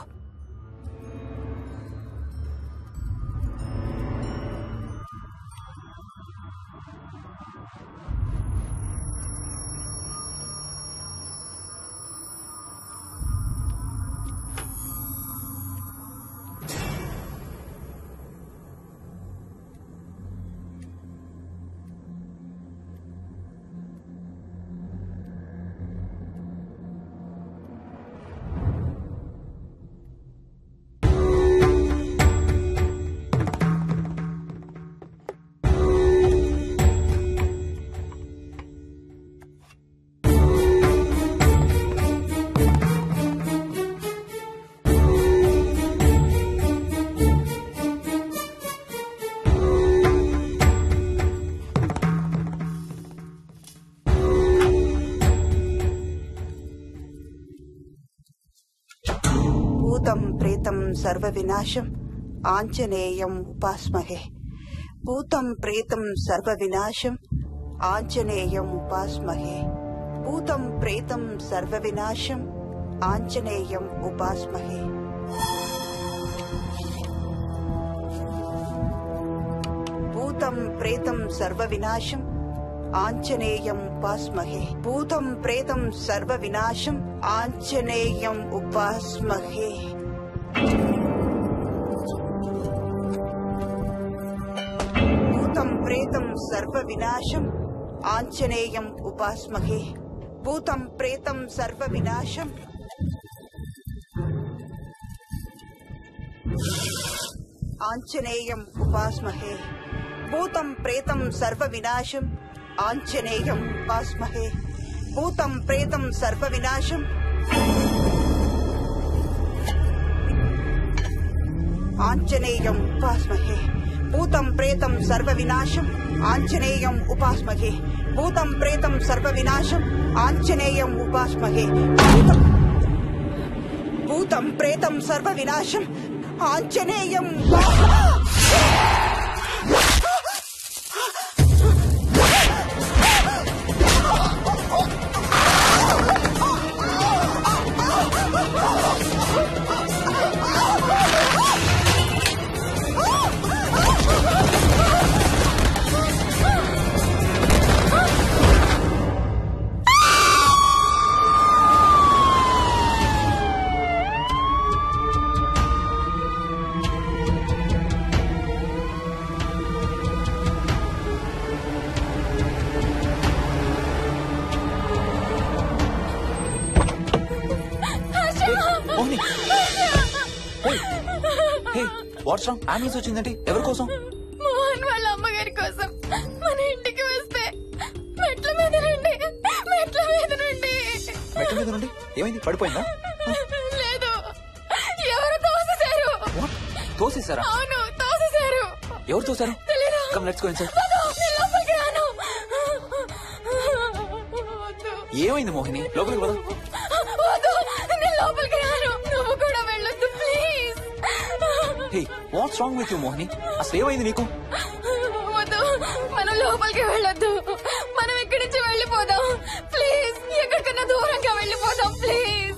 సర్వ వినాశం ఆంజనేయం ఉపాస్మహే భూతం ప్రేతం సర్వ వినాశం ఆంజనేయం ఉపాస్మహే భూతం ప్రేతం సర్వ వినాశం ఆంజనేయం ఉపాస్మహే భూతం ప్రేతం సర్వ వినాశం ఆంజనేయం ఉపాస్మహే భూతం ప్రేతం సర్వ వినాశం ఆంజనేయం ఉపాస్మహే భూతం ప్రేతం సర్వ వినాశం ఆంజనేయం ఉపాస్మహే భూతం ప్రేతం సర్వ వినాశం ఆంజనేయం ఉపాస్మహే భూతం ప్రేతం సర్వ వినాశం ఆంజనేయం ఉపాస్మహే భూతం ప్రేతం సర్వ వినాశం ఆంజనేయం ఉపాస్మహే భూతం ప్రేతం సర్వ వినాశం ఆంజనేయం ఉపాస్మహే భూతం ప్రేతం సర్వ వినాశం ఆంజనేయం ఉపాస్మహే భూతం భూతం ప్రేతం సర్వ వినాశం ఆంజనేయం Mohini hey what's wrong ambulance వచ్చిందండి ఎవరి కోసం మోహన్ వాళ్ళ అమ్మగారి కోసం మన ఇంటికి వస్తే మెట్ల మీద నుండి మెట్ల మీద నుండి మెట్ల మీద నుండి ఏమైంది పడిపోయిందా లేదు ఎవరు తోసేశారు తోసేసారా అవును తోసేశారు ఎవరు తోసారు తెలీదు. కమ్ లెట్స్ గో ఇన్సైడ్ నేను లోపలికి రాను ఏమైంది మోహిని లోపలికి పద వద్దు నేను లోపలికి రాను నువ్వు కూడా వెళ్ళొద్దు please hey what's wrong with you Mohini అసలు ఏమైంది నీకు వద్దు మనం లోపలికి వెళ్ళొద్దు మనం ఇక్కడి నుంచి వెళ్ళిపోదాం ప్లీజ్ ఎక్కడికన్నా దూరంగా వెళ్ళిపోదాం ప్లీజ్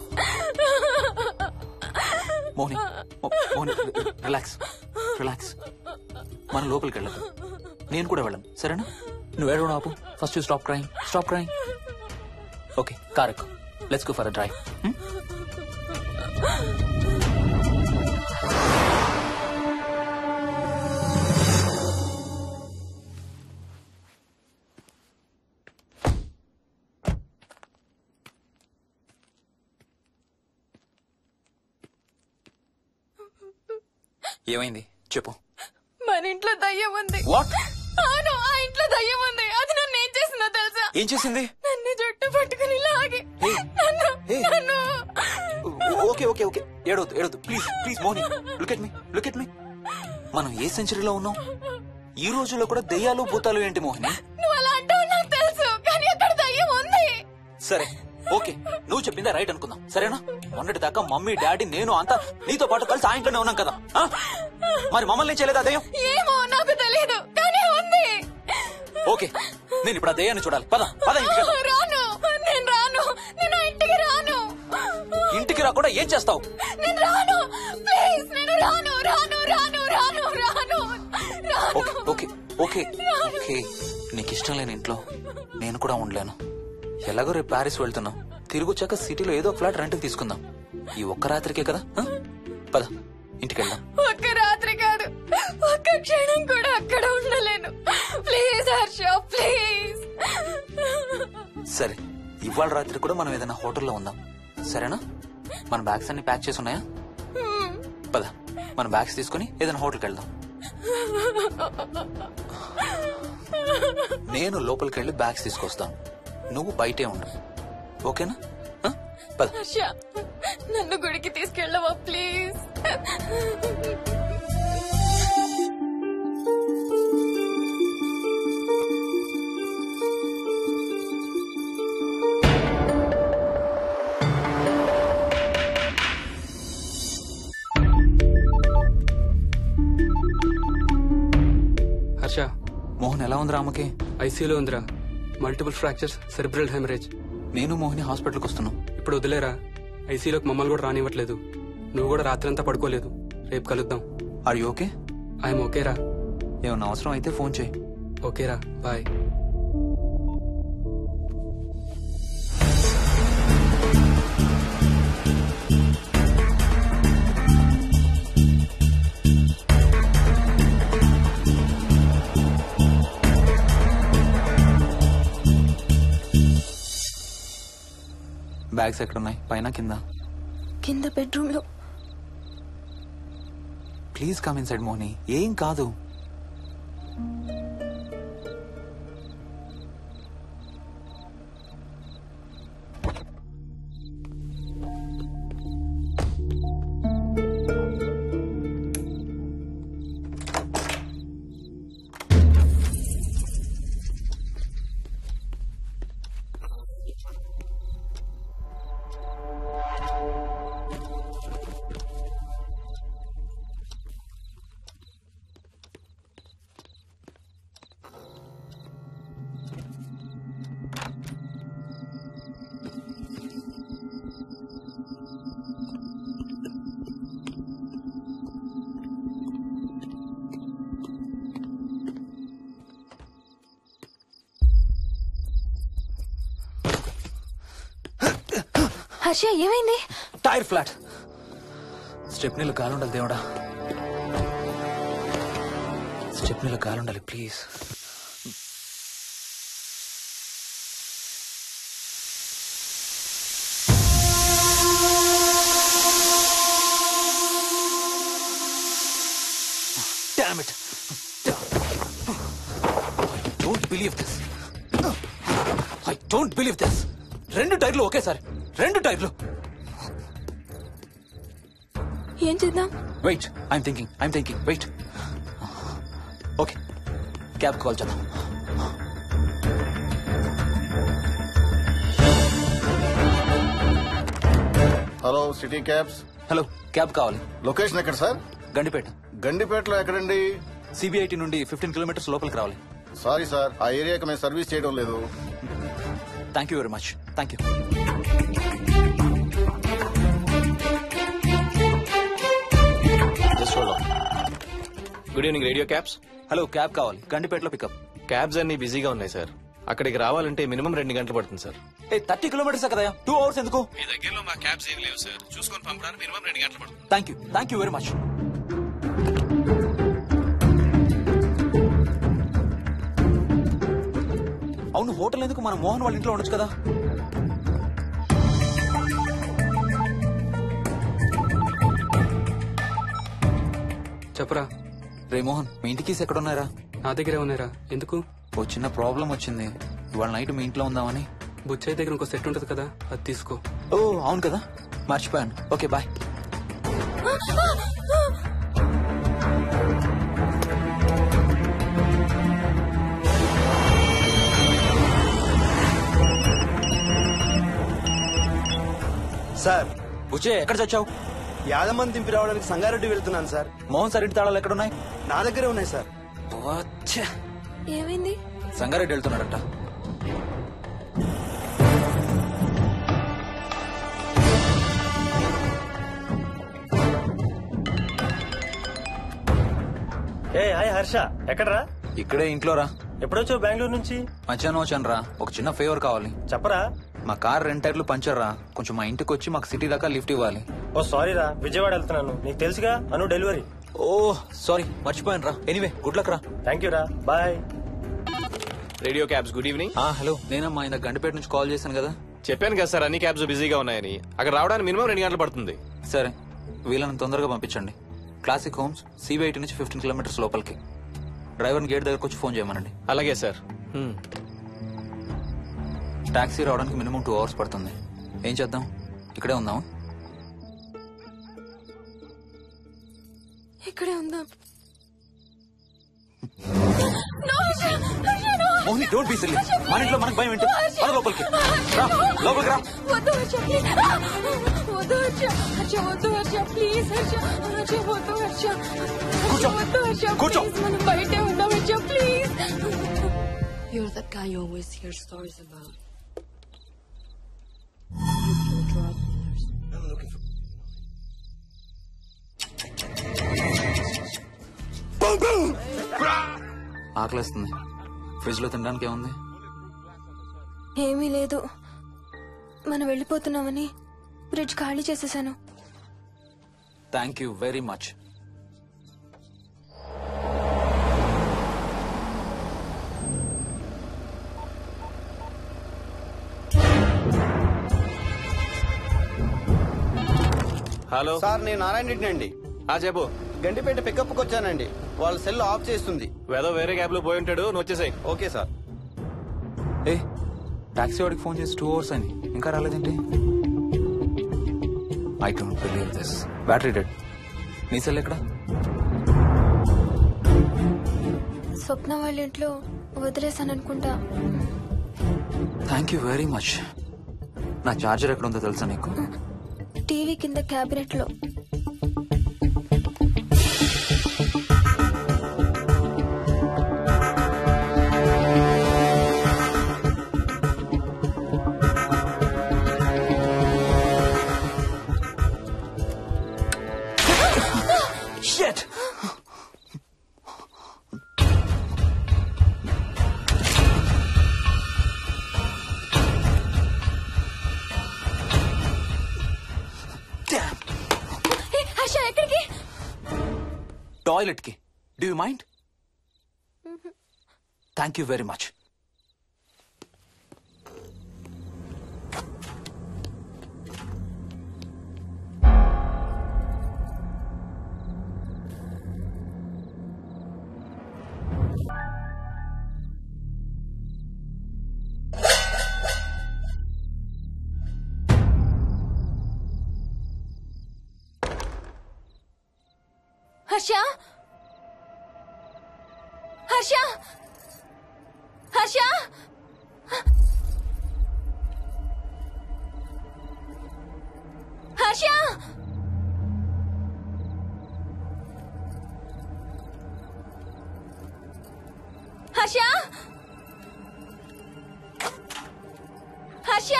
మోహిని మో- మోహిని రిలాక్స్ రిలాక్స్ మనం లోపలికి వెళ్ళదు నేను కూడా వెళ్ళను సరేనా నువ్వు ఏడవడం ఆపు first stop crying stop crying okay car ఎక్కు let's go for a drive ఏమైంది చెప్పు మన ఇంట్లో దయ్యం ఉంది What? అవును ఆ ఇంట్లో దయ్యం ఉంది అది నన్ను ఏం చేసిందో తెలుసా ఏం చేసింది నన్ను జుట్టు పట్టుకుని లాగి నన్ను నన్ను ఓకే ఓకే ఓకే ఏడవద్దు ఏడవద్దు please please Moni look at me look at me మనం ఏ సెంచరీలో ఉన్నాం ఈ రోజుల్లో కూడా దెయ్యాలు భూతాలు ఏంటి మోహిని నువ్వు అలా అంటావు నాకు తెలుసు కానీ అక్కడ దయ్యం ఉంది సరే ఓకే నువ్వు చెప్పిందే రైట్ అనుకుందాం సరేనా మొన్నటి దాకా మమ్మీ డాడీ నేను అంతా నీతో పాటు కలిసి ఆ ఇంట్లోనే ఉన్నాం కదా ఆ? మరి మమ్మల్ని ఏం చేయలేదా దయ్యం ఏమో నాకు తెలియదు కానీ ఉంది ఓకే నేను ఇప్పుడు ఆ దయ్యాన్ని చూడాలి పద పద ఇంటికి వెళ్దాం. రాను నేను రాను నేను ఆ ఇంటికి రాను ఇంటికి రాకుండా ఏం చేస్తావు నేను రాను ప్లీజ్ నేను రాను రాను రాను రాను రాను రాను ఓకే ఓకే ఓకే ఓకే నీకు ఇష్టం లేని ఇంట్లో నేను కూడా ఉండలేను ఎలాగో రేపు ప్యారిస్ వెళ్తున్నాం తిరిగి వచ్చాక సిటీలో ఏదో ఒక ఫ్లాట్ రెంట్కి తీసుకుందాం ఈ ఒక్క రాత్రికే కదా ఆ? పద ఇంటికి వెళ్దాం ఒక్క రాత్రి కాదు ఒక్క క్షణం కూడా అక్కడ ఉండలేను ప్లీజ్ హర్ష ప్లీజ్ సరే ఇవాళ రాత్రి కూడా మనం ఏదైనా హోటల్లో ఉందాం సరేనా మన బ్యాగ్స్ అన్ని ప్యాక్ చేసి ఉన్నాయా పద మన బ్యాగ్స్ తీసుకుని ఏదైనా హోటల్కి వెళ్దాం నేను లోపలికి వెళ్ళి బ్యాగ్స్ తీసుకొస్తాను నువ్వు బయటే ఉండు ఓకేనా ఆ? పద హర్ష నన్ను గుడికి తీసుకెళ్ళవా ప్లీజ్ హర్ష మోహన్ ఎలా ఉందిరా అమ్మకి ఐసీయూలో ఉందిరా మల్టిపుల్ ఫ్రాక్చర్స్ సెరిబ్రల్ హెమరేజ్ నేను మోహిని హాస్పిటల్కి వస్తున్నాం ఇప్పుడు వదిలేరా ఐసీయూలోకి మమ్మల్ని కూడా రానివ్వట్లేదు నువ్వు కూడా రాత్రంతా పడుకోలేదు రేపు కలుద్దాం ఆర్ యూ ఓకే ఐఎమ్ ఓకేరా ఏమన్నా అవసరం అయితే ఫోన్ చేయి ఓకేరా బాయ్ బ్యాగ్స్ ఎక్కడున్నాయి పైన కింద కింద బెడ్రూమ్ లో please come inside Mohini ఏం కాదు హర్ష ఏమైంది టైర్ ఫ్లాట్ స్టెప్ నీళ్ళు కాలుండాలి దేవుడా స్టెప్ నీళ్ళు కాలుండాలి please Damn it! I don't believe this. I don't believe this. రెండు టైర్లు ఒకేసారి రెండు టైర్లు ఏం చేద్దాం wait I'm thinking I'm thinking wait okay cab call చేద్దాం hello city cabs hello cab కావాలి లొకేషన్ ఎక్కడ సార్ గండిపేట గండిపేటలో ఎక్కడండి సిబిఐటి నుండి ఫిఫ్టీన్ కిలోమీటర్స్ లోపలికి రావాలి సారీ సార్ ఆ ఏరియాకి మేము సర్వీస్ చేయడం లేదు thank you very much thank you good evening radio cabs hello cab కావాలి గండిపేటలో పికప్ క్యాబ్స్ అన్ని బిజీగా ఉన్నాయి సార్ అక్కడికి రావాలంటే మినిమం రెండు గంటలు పడుతుంది సార్ ఏ థర్టీ కిలోమీటర్స్ కదా టూ అవర్స్ ఎందుకు మీ దగ్గరలో మా క్యాబ్స్ ఏం లేవు సార్ చూసుకొని పంపడానికి మినిమం రెండు గంటలు పడుతుంది thank you thank you very much అవును హోటల్ ఎందుకు మన మోహన్ వాళ్ళ ఇంట్లో ఉండొచ్చు కదా చెప్పరా రే మోహన్ మీ ఇంటికి ఎక్కడ ఉన్నారా నా దగ్గరే ఉన్నారా ఎందుకు ఓ చిన్న ప్రాబ్లం వచ్చింది ఇవాళ నైట్ మీ ఇంట్లో ఉందామని బుచ్చయ్య దగ్గర ఇంకో సెట్ ఉంటుంది కదా అది తీసుకో ఓ అవును కదా మర్చిపోయాను ఓకే బాయ్ సార్ బుచ్చే ఎక్కడ చచ్చావు యాదమ్మని దింపి రావడానికి సంగారెడ్డి వెళ్తున్నాను సార్ మోహన్ సార్ ఇంటి తాళాలు ఎక్కడ ఉన్నాయి నా దగ్గరే ఉన్నాయి సార్ ఏమైంది సంగారెడ్డి వెళ్తున్నాడంట ఏ హాయ్ హర్ష ఎక్కడరా ఇక్కడే ఇంట్లో రా ఎప్పుడొచ్చావు బెంగళూరు నుంచి మధ్యాహ్నం వచ్చాను రా ఒక చిన్న ఫేవర్ కావాలి చెప్పరా మా కార్ రెండు టైర్లు పంచర్ రా కొంచెం మా ఇంటికి వచ్చి మాకు సిటీ దాకా లిఫ్ట్ ఇవ్వాలి ఓ సారీ రా విజయవాడ వెళ్తున్నాను నీకు తెలుసుగా అను డెలివరీ ఓ సారీ మర్చిపోయాను రా ఎనీవే గుడ్ లక్ రా థ్యాంక్ యూ రా bye radio cabs good evening hello నేనమ్మా ఇంత గంటపేట నుంచి కాల్ చేశాను కదా చెప్పాను కదా సార్ అన్ని క్యాబ్స్ బిజీగా ఉన్నాయని అక్కడ రావడానికి మినిమం రెండు గంటలు పడుతుంది సరే వీళ్ళని తొందరగా పంపించండి క్లాసిక్ హోమ్స్ సిబిఐటి నుంచి ఫిఫ్టీన్ కిలోమీటర్స్ లోపలికి డ్రైవర్ని గేట్ దగ్గరకు వచ్చి ఫోన్ చేయమనండి అలాగే సార్ టాక్సీ రావడానికి మినిమం టూ అవర్స్ పడుతుంది ఏం చేద్దాం ఇక్కడే ఉందాం ఇక్కడే ఉందాం మోహిని డోంట్ బీ సిల్లీ మన ఇంట్లో మనకు భయం ఏంటి మన లోపలికి రా లోపలికి రా వద్దు హర్ష ప్లీజ్ వద్దు హర్ష హర్ష వద్దు హర్ష ప్లీజ్ హర్ష హర్ష వద్దు హర్ష హర్ష, వద్దు హర్ష కూర్చో. ప్లీజ్ మనం బయటే ఉందాం Harsha please You're that guy you always hear stories about. I'm looking for. ఆకలేస్తుంది ఫ్రిడ్జ్ లో తినడానికి ఏముంది ఏమీ లేదు మనం వెళ్ళిపోతున్నామని ఫ్రిడ్జ్ ఖాళీ చేసేసాను thank you very much hello sir నేను నారాయణ రెడ్డి అండి ఆ చెప్పు గండిపేట పికప్కి వచ్చానండి వాళ్ళ సెల్ ఆఫ్ చేస్తుంది వేదో వేరే క్యాబ్ లో పోయి ఉంటాడు నువ్వు వచ్చేసాయి ఓకే సార్ ఏ టాక్సీ వాడికి ఫోన్ చేసి టూ అవర్స్ అని ఇంకా రాలేదేంటి I don't believe this battery dead నీ సెల్ ఎక్కడ స్వప్న వాళ్ళ ఇంట్లో వదిలేసాను అనుకుంటా థ్యాంక్ యూ వెరీ మచ్ నా చార్జర్ ఎక్కడ ఉందో తెలుసా నీకు టీవీ కింద క్యాబినెట్ లో Shit! హర్ష ఎక్కడికి టాయిలెట్ కి do you mind thank you very much Harsha Harsha Harsha Harsha Harsha Harsha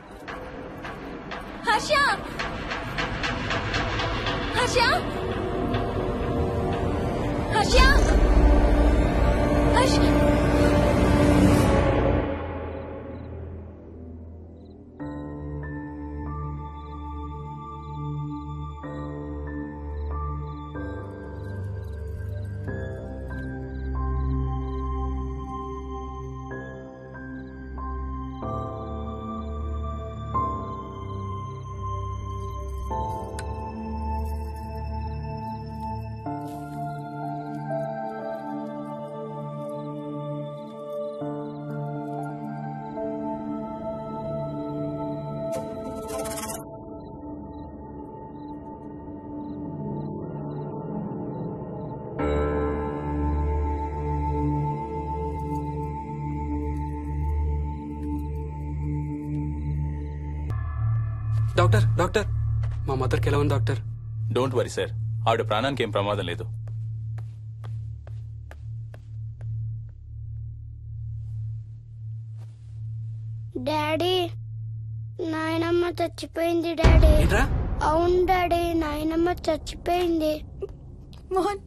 Harsha Harsha Harsha Harsha doctor doctor మా మదర్కి ఎలా ఉంది డాక్టర్ డోంట్ వరీ సార్ ఆవిడ ప్రాణానికి ఏం ప్రమాదం లేదు డాడీ నాయనమ్మ చచ్చిపోయింది డాడీ ఏంట్రా అవును డాడీ నాయనమ్మ చచ్చిపోయింది మోహన్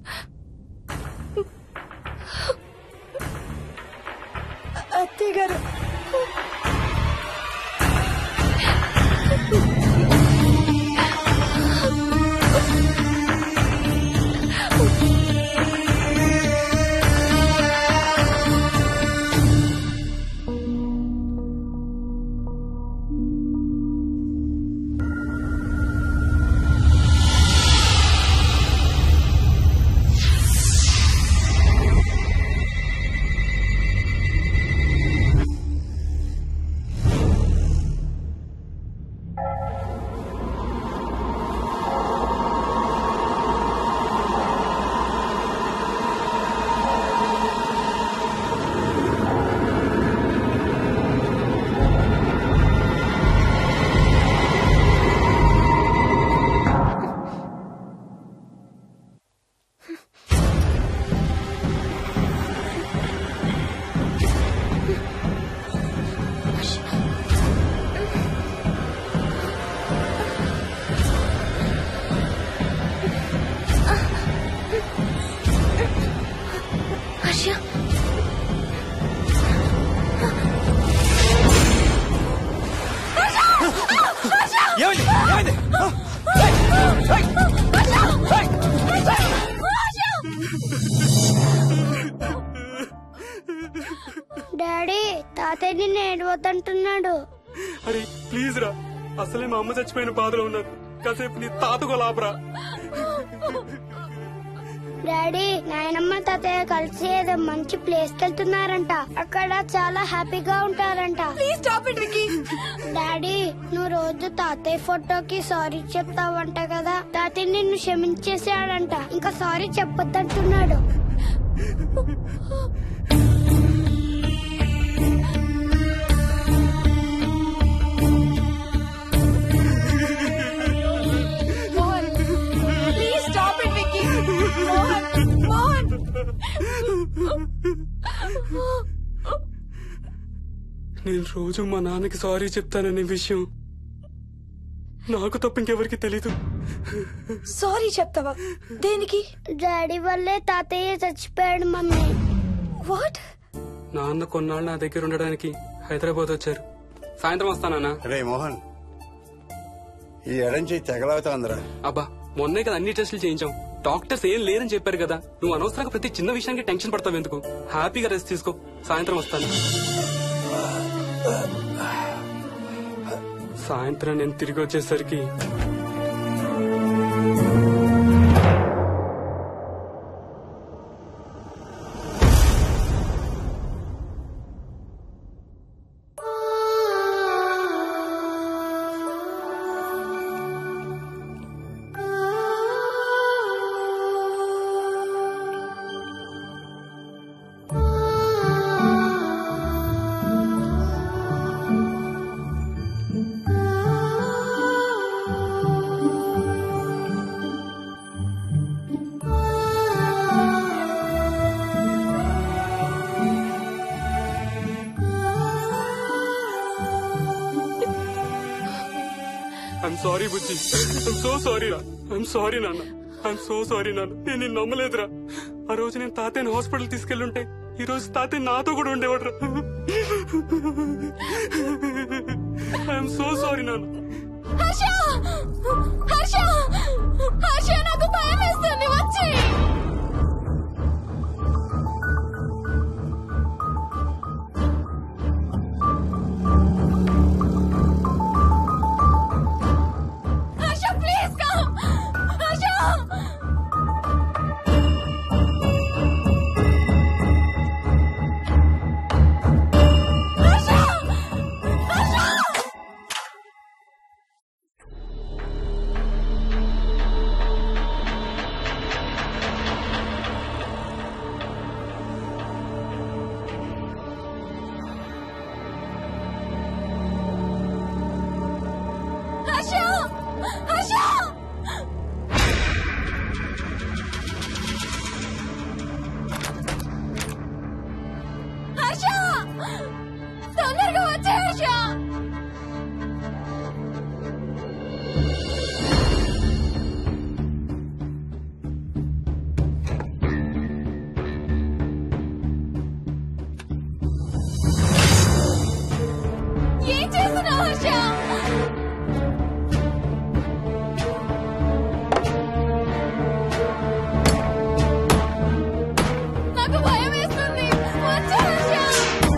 అత్తయ్య గారు డాడీ తాతయ్య నిన్ను ఏడవద్దంటున్నాడు అరే ప్లీజ్ రా అసలే మా అమ్మ చచ్చిపోయిన బాధలో ఉన్నాను కాసేపు నీ తాతకు లాపరా డాడీ నాయనమ్మ తాతయ్య కలిసి ఏదో మంచి ప్లేస్ కి వెళ్తున్నారంట అక్కడ చాలా హ్యాపీగా ఉంటారంట please stop it Vicky daddy నువ్వు రోజు తాతయ్య ఫోటోకి సారీ చెప్తావంట కదా తాతయ్య నిన్ను క్షమించేసాడంట ఇంకా సారీ చెప్పొద్దంటున్నాడు Mohan please stop it Vicky Mohan Mohan నేను రోజు మా నాన్నకి సారీ చెప్తాననే విషయం నాకు తప్ప ఇంకెవరికి తెలీదు సారీ చెప్తావా దేనికి డాడీ వల్లే తాతయ్య చచ్చిపోయాడు మమ్మీ వాట్ నాన్న కొన్నాళ్ళు నా దగ్గర ఉండడానికి హైదరాబాద్ వచ్చారు సాయంత్రం వస్తానా రే మోహన్ ఈ ఎడం చేయి తెగలవుతాందిరా అబ్బా మొన్నే కదా అన్ని టెస్టులు చేయించాం డాక్టర్స్ ఏం లేరని చెప్పారు కదా నువ్వు అనవసరంగా ప్రతి చిన్న విషయానికి టెన్షన్ పడతావు ఎందుకు హ్యాపీగా రెస్ట్ తీసుకో సాయంత్రం వస్తాను సాయంత్రం నేను తిరిగి వచ్చేసరికి ఐఎమ్ సారీ బుజ్జి ఐఎమ్ సో సారీ రా ఐఎమ్ సారీ నాన్న ఐఎమ్ సో సారీ నాన్న నేను నిన్ను నమ్మలేదురా ఆ రోజు నేను తాతయ్యని హాస్పిటల్ తీసుకెళ్ళుంటే ఈ రోజు తాతయ్య నాతో కూడా ఉండేవాడు రా ఐఎమ్ సో సారీ నాన్న హర్ష హర్ష హర్ష నాకు భయం వేస్తుంది వచ్చి హర్ష ప్లీజ్ కమ్ హర్ష హర్ష హర్ష హర్ష హర్ష హర్ష తొందరగా వచ్చే హర్ష ఏం చేస్తున్నావు హర్ష నాకు భయం వేస్తుంది వచ్చే హర్ష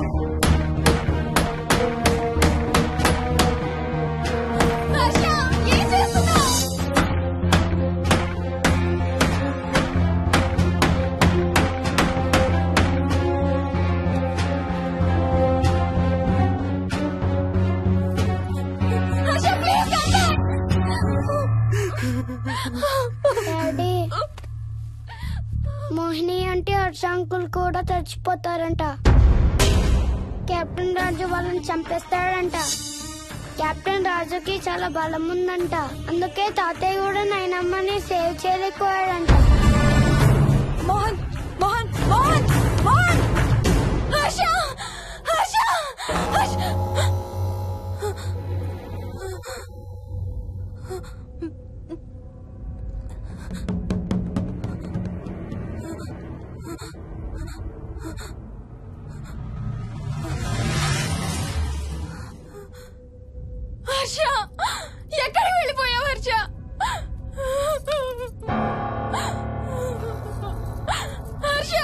హర్ష ఏం చేస్తున్నావు హర్ష ప్లీజ్ డాడీ మోహిని అంటే హర్ష అంకుల్ కూడా చచ్చిపోతారంట కెప్టెన్ రాజు వాళ్ళని చంపేస్తాడంట కెప్టెన్ రాజుకి చాలా బలం ఉందంట అందుకే తాతయ్య కూడా నాయనమ్మని సేవ్ చేయలేకపోయాడంట మోహన్ మోహన్ మోహన్ మోహన్ హర్ష హర్ష హర్ష హర్ష ఎక్కడికి వెళ్ళిపోయావు హర్ష హర్ష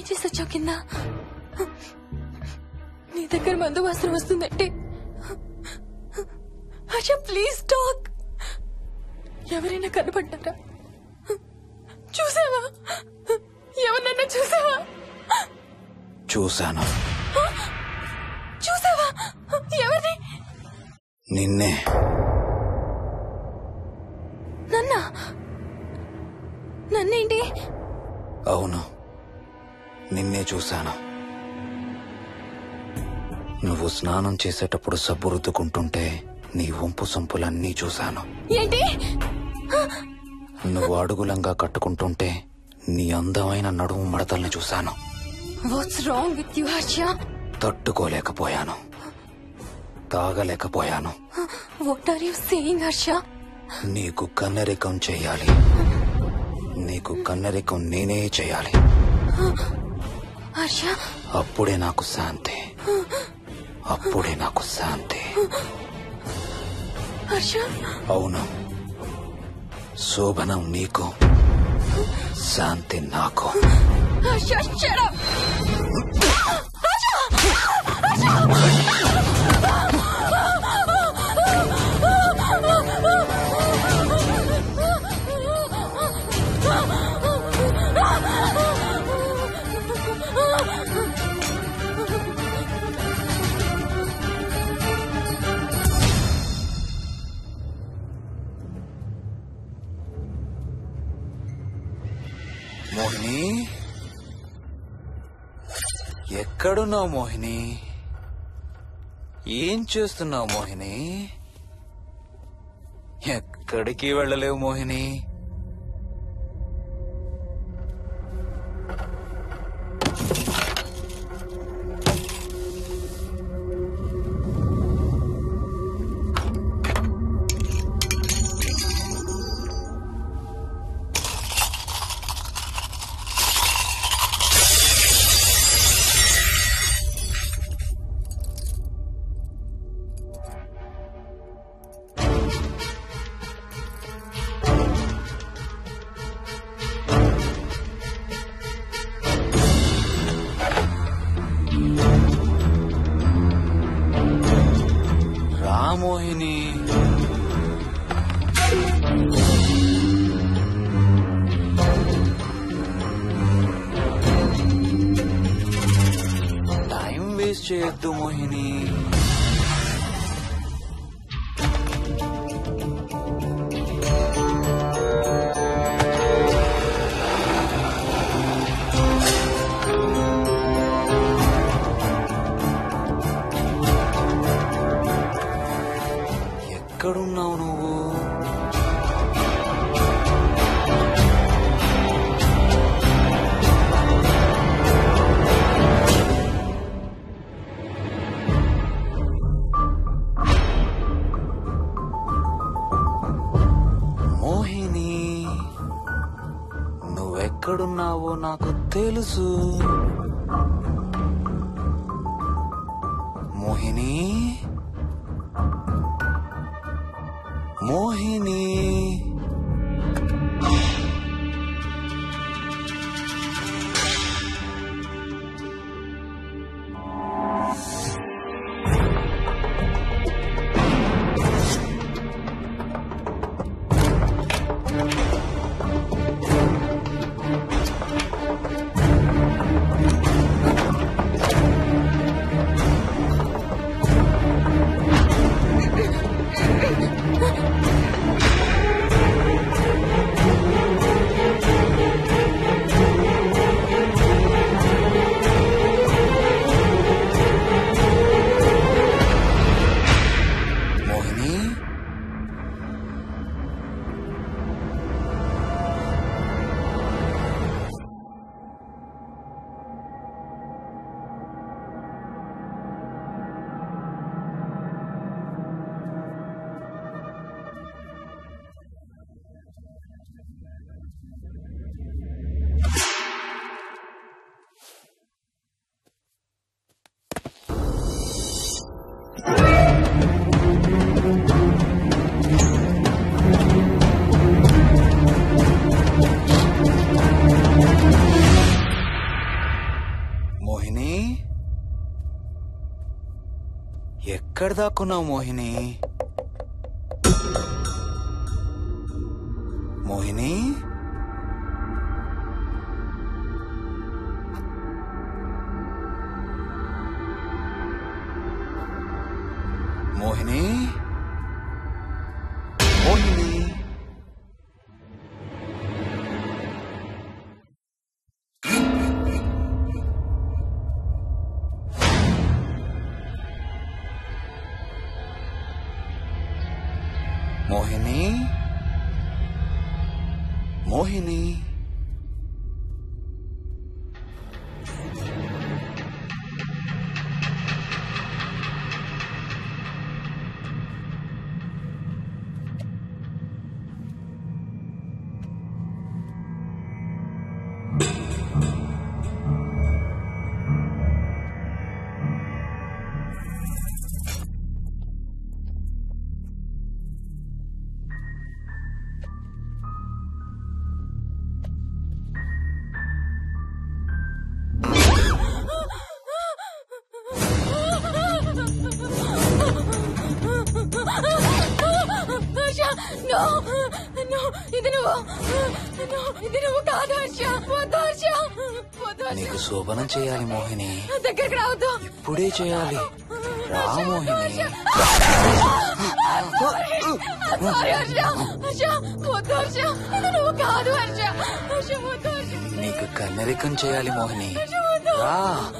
చేసి వచ్చావు కింద నీ దగ్గర మందు వాసన వస్తుందంటే హర్ష ప్లీజ్ టాక్ ఎవరైనా కనపడ్డారా చూసావా ఎవరినన్నా చూసావా చూశాను చూసావా ఎవరిని నిన్నే నన్నా నన్నేంటి అవును నిన్నే చూశాను నువ్వు స్నానం చేసేటప్పుడు సబ్బు రుద్దుకుంటుంటే నీ వంపు సొంపులన్నీ చూశాను ఏంటి నువ్వు అడుగులంగా కట్టుకుంటుంటే నీ అందమైన నడుము మడతల్ని చూశాను what's wrong with you Harsha తట్టుకోలేకపోయాను తాగలేకపోయాను what are you saying Harsha నీకు కన్నరికం చేయాలి నీకు కన్నరికం నేనే చేయాలి హర్ష అప్పుడే నాకు శాంతి అప్పుడే నాకు శాంతి హర్ష అవును శోభనం నీకు శాంతి నాకు హర్ష shut up. మోహిని ఎక్కడున్నావు మోహిని ఏం చేస్తున్నావు మోహిని ఎక్కడికి వెళ్ళలేవు మోహిని రా మోహిని టైం వేస్ట్ చేయొద్దు మోహిని ఎక్కడున్నావు నువ్వు మోహిని నువ్వెక్కడున్నావో నాకు తెలుసు మోహిని మోహిని Hurry మోహిని ఎక్కడ దాక్కున్నావు మోహిని మోహిని మోహిని మోహిని మోహిని మోహిని హర్ష నో నో ఇది నువ్వు నో ఇది నువ్వు కాదు హర్ష వద్దు హర్ష వద్దు హర్ష నీకు శోభనం చేయాలి మోహిని దగ్గరికి రావద్దు ఇప్పుడే చేయాలి రా మోహిని సారీ హర్ష హర్ష వద్దు హర్ష ఇది నువ్వు కాదు హర్ష హర్ష వద్దు హర్ష నీకు కన్నెరికం చేయాలి మోహిని రా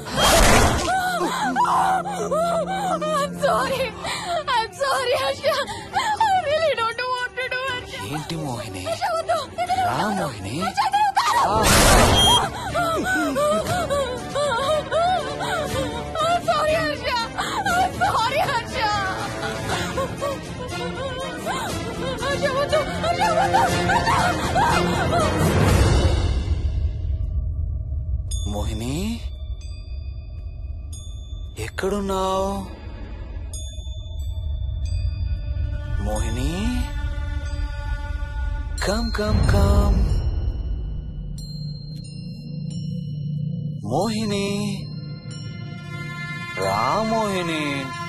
I'm sorry. I'm sorry, Harsha. I really don't want to do it. ఏంటి మోహిని Harsha, వద్దు. రా మోహిని Harsha, ఇది నువ్వు కాదు. I'm sorry, Harsha. I'm sorry, Harsha. Harsha, వద్దు. Harsha, వద్దు. మోహిని ఎక్కడున్నావు Mohini come come come Mohini రా మోహిని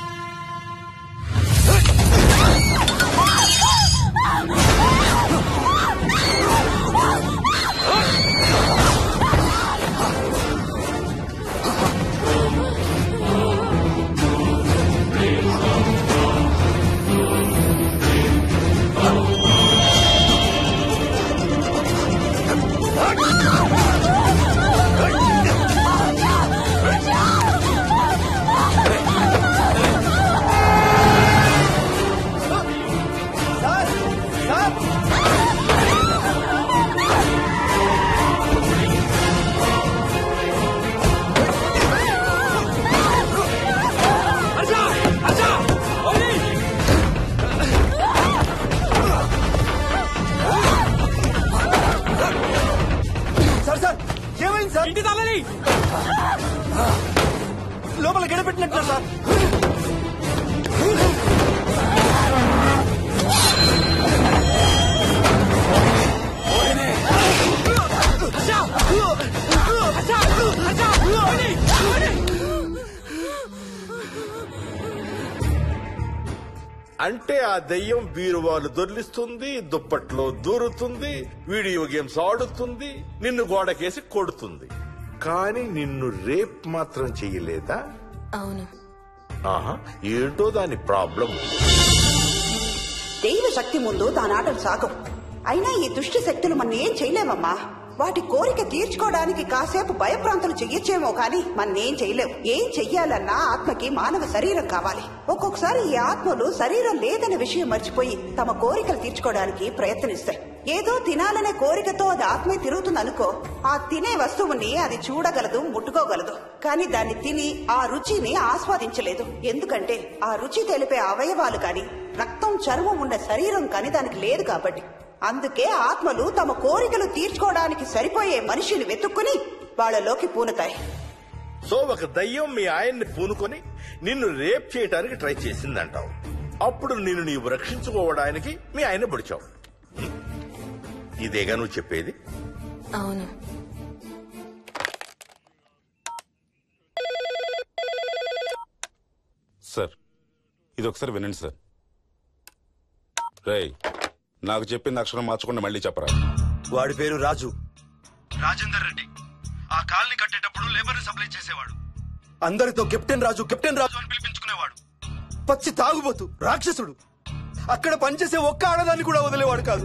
సార్ సార్ ఏమైంది సార్ ఇంటి తాళని లోపల గడపెట్టినట్టు సార్ అంటే ఆ దెయ్యం బీరువాలు దొర్లిస్తుంది దుప్పట్లో దూరుతుంది వీడియో గేమ్స్ ఆడుతుంది నిన్ను గోడకేసి కొడుతుంది కానీ నిన్ను రేప్ మాత్రం చెయ్యలేదా అవును ఆహా ఏంటో దాని ప్రాబ్లం దైవ శక్తి ముందు దానాటలు సాగం అయినా ఈ దుష్ట శక్తులు మన ఏం చేయలేమమ్మా వాటి కోరిక తీర్చుకోవడానికి కాసేపు భయప్రాంతులు చెయ్యొచ్చేమో కానీ మన్నేం చేయలేవు ఏం చెయ్యాలన్నా ఆత్మకి మానవ శరీరం కావాలి ఒక్కొక్కసారి ఈ ఆత్మలు శరీరం లేదనే విషయం మర్చిపోయి తమ కోరికలు తీర్చుకోవడానికి ప్రయత్నిస్తాయి ఏదో తినాలనే కోరికతో అది ఆత్మే తిరుగుతుంది అనుకో ఆ తినే వస్తువుని అది చూడగలదు ముట్టుకోగలదు కానీ దాన్ని తిని ఆ రుచిని ఆస్వాదించలేదు ఎందుకంటే ఆ రుచి తెలిపే అవయవాలు కాని రక్తం చర్మం ఉన్న శరీరం కాని దానికి లేదు కాబట్టి అందుకే ఆత్మలు తమ కోరికలు తీర్చుకోవడానికి సరిపోయే మనిషిని వెతుక్కుని వాళ్ళలోకి పూనుతాయి సో ఒక దయ్యం మీ ఆయన్ని పూనుకొని నిన్ను రేప్ చేయడానికి ట్రై చేసిందంటావు అప్పుడు నిన్ను నీవు రక్షించుకోవడానికి మీ ఆయన పొడిచావు హ్మ్. ఇదేగా నువ్వు చెప్పేది అవును సార్ ఇది ఒకసారి వినండి సార్ రేయ్ నాకు చెప్పింది అక్షరం మార్చకుండా మళ్ళీ చెప్పరా వాడి పేరు రాజు రాజేందర్ రెడ్డి ఆ కాలనీ కట్టేటప్పుడు లేబర్ సప్లై చేసేవాడు అందరితో కెప్టెన్ రాజు కెప్టెన్ రాజు అని పిలిపించుకునేవాడు పచ్చి తాగుబోతు రాక్షసుడు అక్కడ పనిచేసే ఒక్క ఆడదాన్ని కూడా వదిలేవాడు కాదు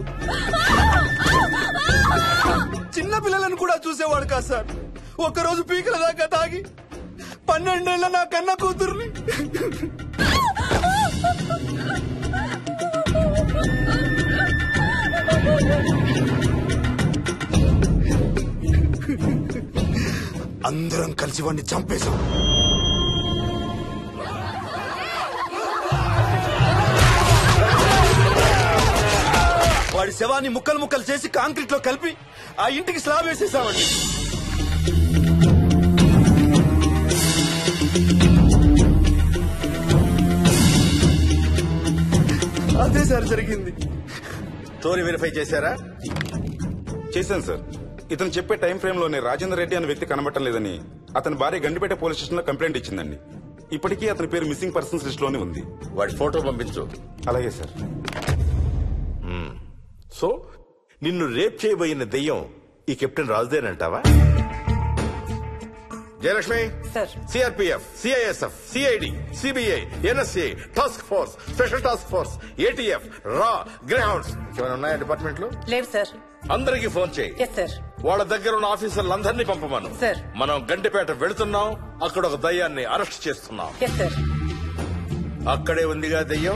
చిన్న పిల్లలను కూడా చూసేవాడు కాదు సార్ ఒక్కరోజు పీకల దాకా తాగి పన్నెండేళ్ల నా కన్న కూతుర్ని అందరం కలిసి వాడిని చంపేశాం వాడి శవాన్ని ముక్కలు ముక్కలు చేసి కాంక్రీట్ లో కలిపి ఆ ఇంటికి స్లాబ్ వేసేసామండి అదే సార్ జరిగింది స్టోరీ వెరిఫై చేశారా చేశాను సార్ ఇతను చెప్పే టైం ఫ్రేమ్ లోనే రాజేందర్ రెడ్డి అనే వ్యక్తి కనబడటం లేదని అతని భార్య గండిపేట పోలీస్ స్టేషన్ లో కంప్లైంట్ ఇచ్చిందండి ఇప్పటికీ అతని పేరు మిస్సింగ్ పర్సన్స్ లిస్ట్ లోనే ఉంది వాడి ఫోటో పంపించు అలాగే సార్ సో నిన్ను రేప్ చేయబోయిన దెయ్యం ఈ కెప్టెన్ రాజుదేనంటావా Jayalakshmi sir CRPF CISF CID CBI NSA task force special task force ATF రా గ్రౌండ్స్ ఏమైనా ఉన్నాయా డిపార్ట్మెంట్ లో లేవు సార్ అందరికీ ఫోన్ చేయి ఎస్ సార్ వాళ్ళ దగ్గర ఉన్న ఆఫీసర్లందరినీ పంపమను సార్ మనం గంటిపేట వెళుతున్నాం అక్కడ ఒక దయ్యాన్ని అరెస్ట్ చేస్తున్నాం ఎస్ సార్ అక్కడే ఉందిగా దెయ్యం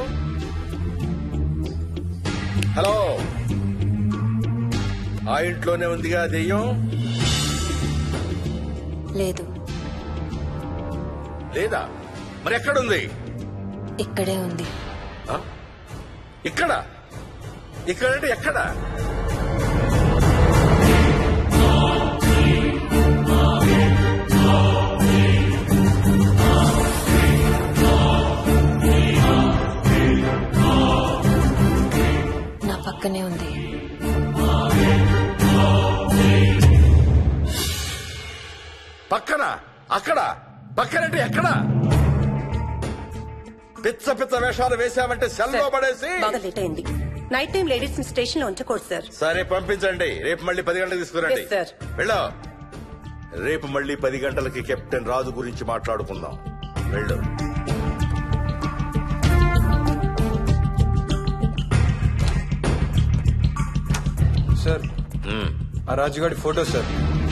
హలో ఆ ఇంట్లోనే ఉందిగా దెయ్యం లేదు లేదా మరి ఎక్కడుంది ఇక్కడే ఉంది ఆ? ఇక్కడ ఇక్కడంటే ఎక్కడ నా పక్కనే ఉంది పక్కన అక్కడ పక్కనంటే ఎక్కడ పిచ్చ పిచ్చ వేషాలు వేశామంటే సెల్లో పడేసి బాగా లేట్ అయింది నైట్ టైం లేడీస్ ని స్టేషన్ లో ఉంచకూడదు సార్ సరే పంపించండి రేపు మళ్ళీ పది గంటలకు తీసుకురండి Yes, sir. వెళ్ళు రేపు మళ్ళీ పది గంటలకి కెప్టెన్ రాజు గురించి మాట్లాడుకుందాం వెళ్ళు సార్ ఆ రాజుగాడి ఫోటో సార్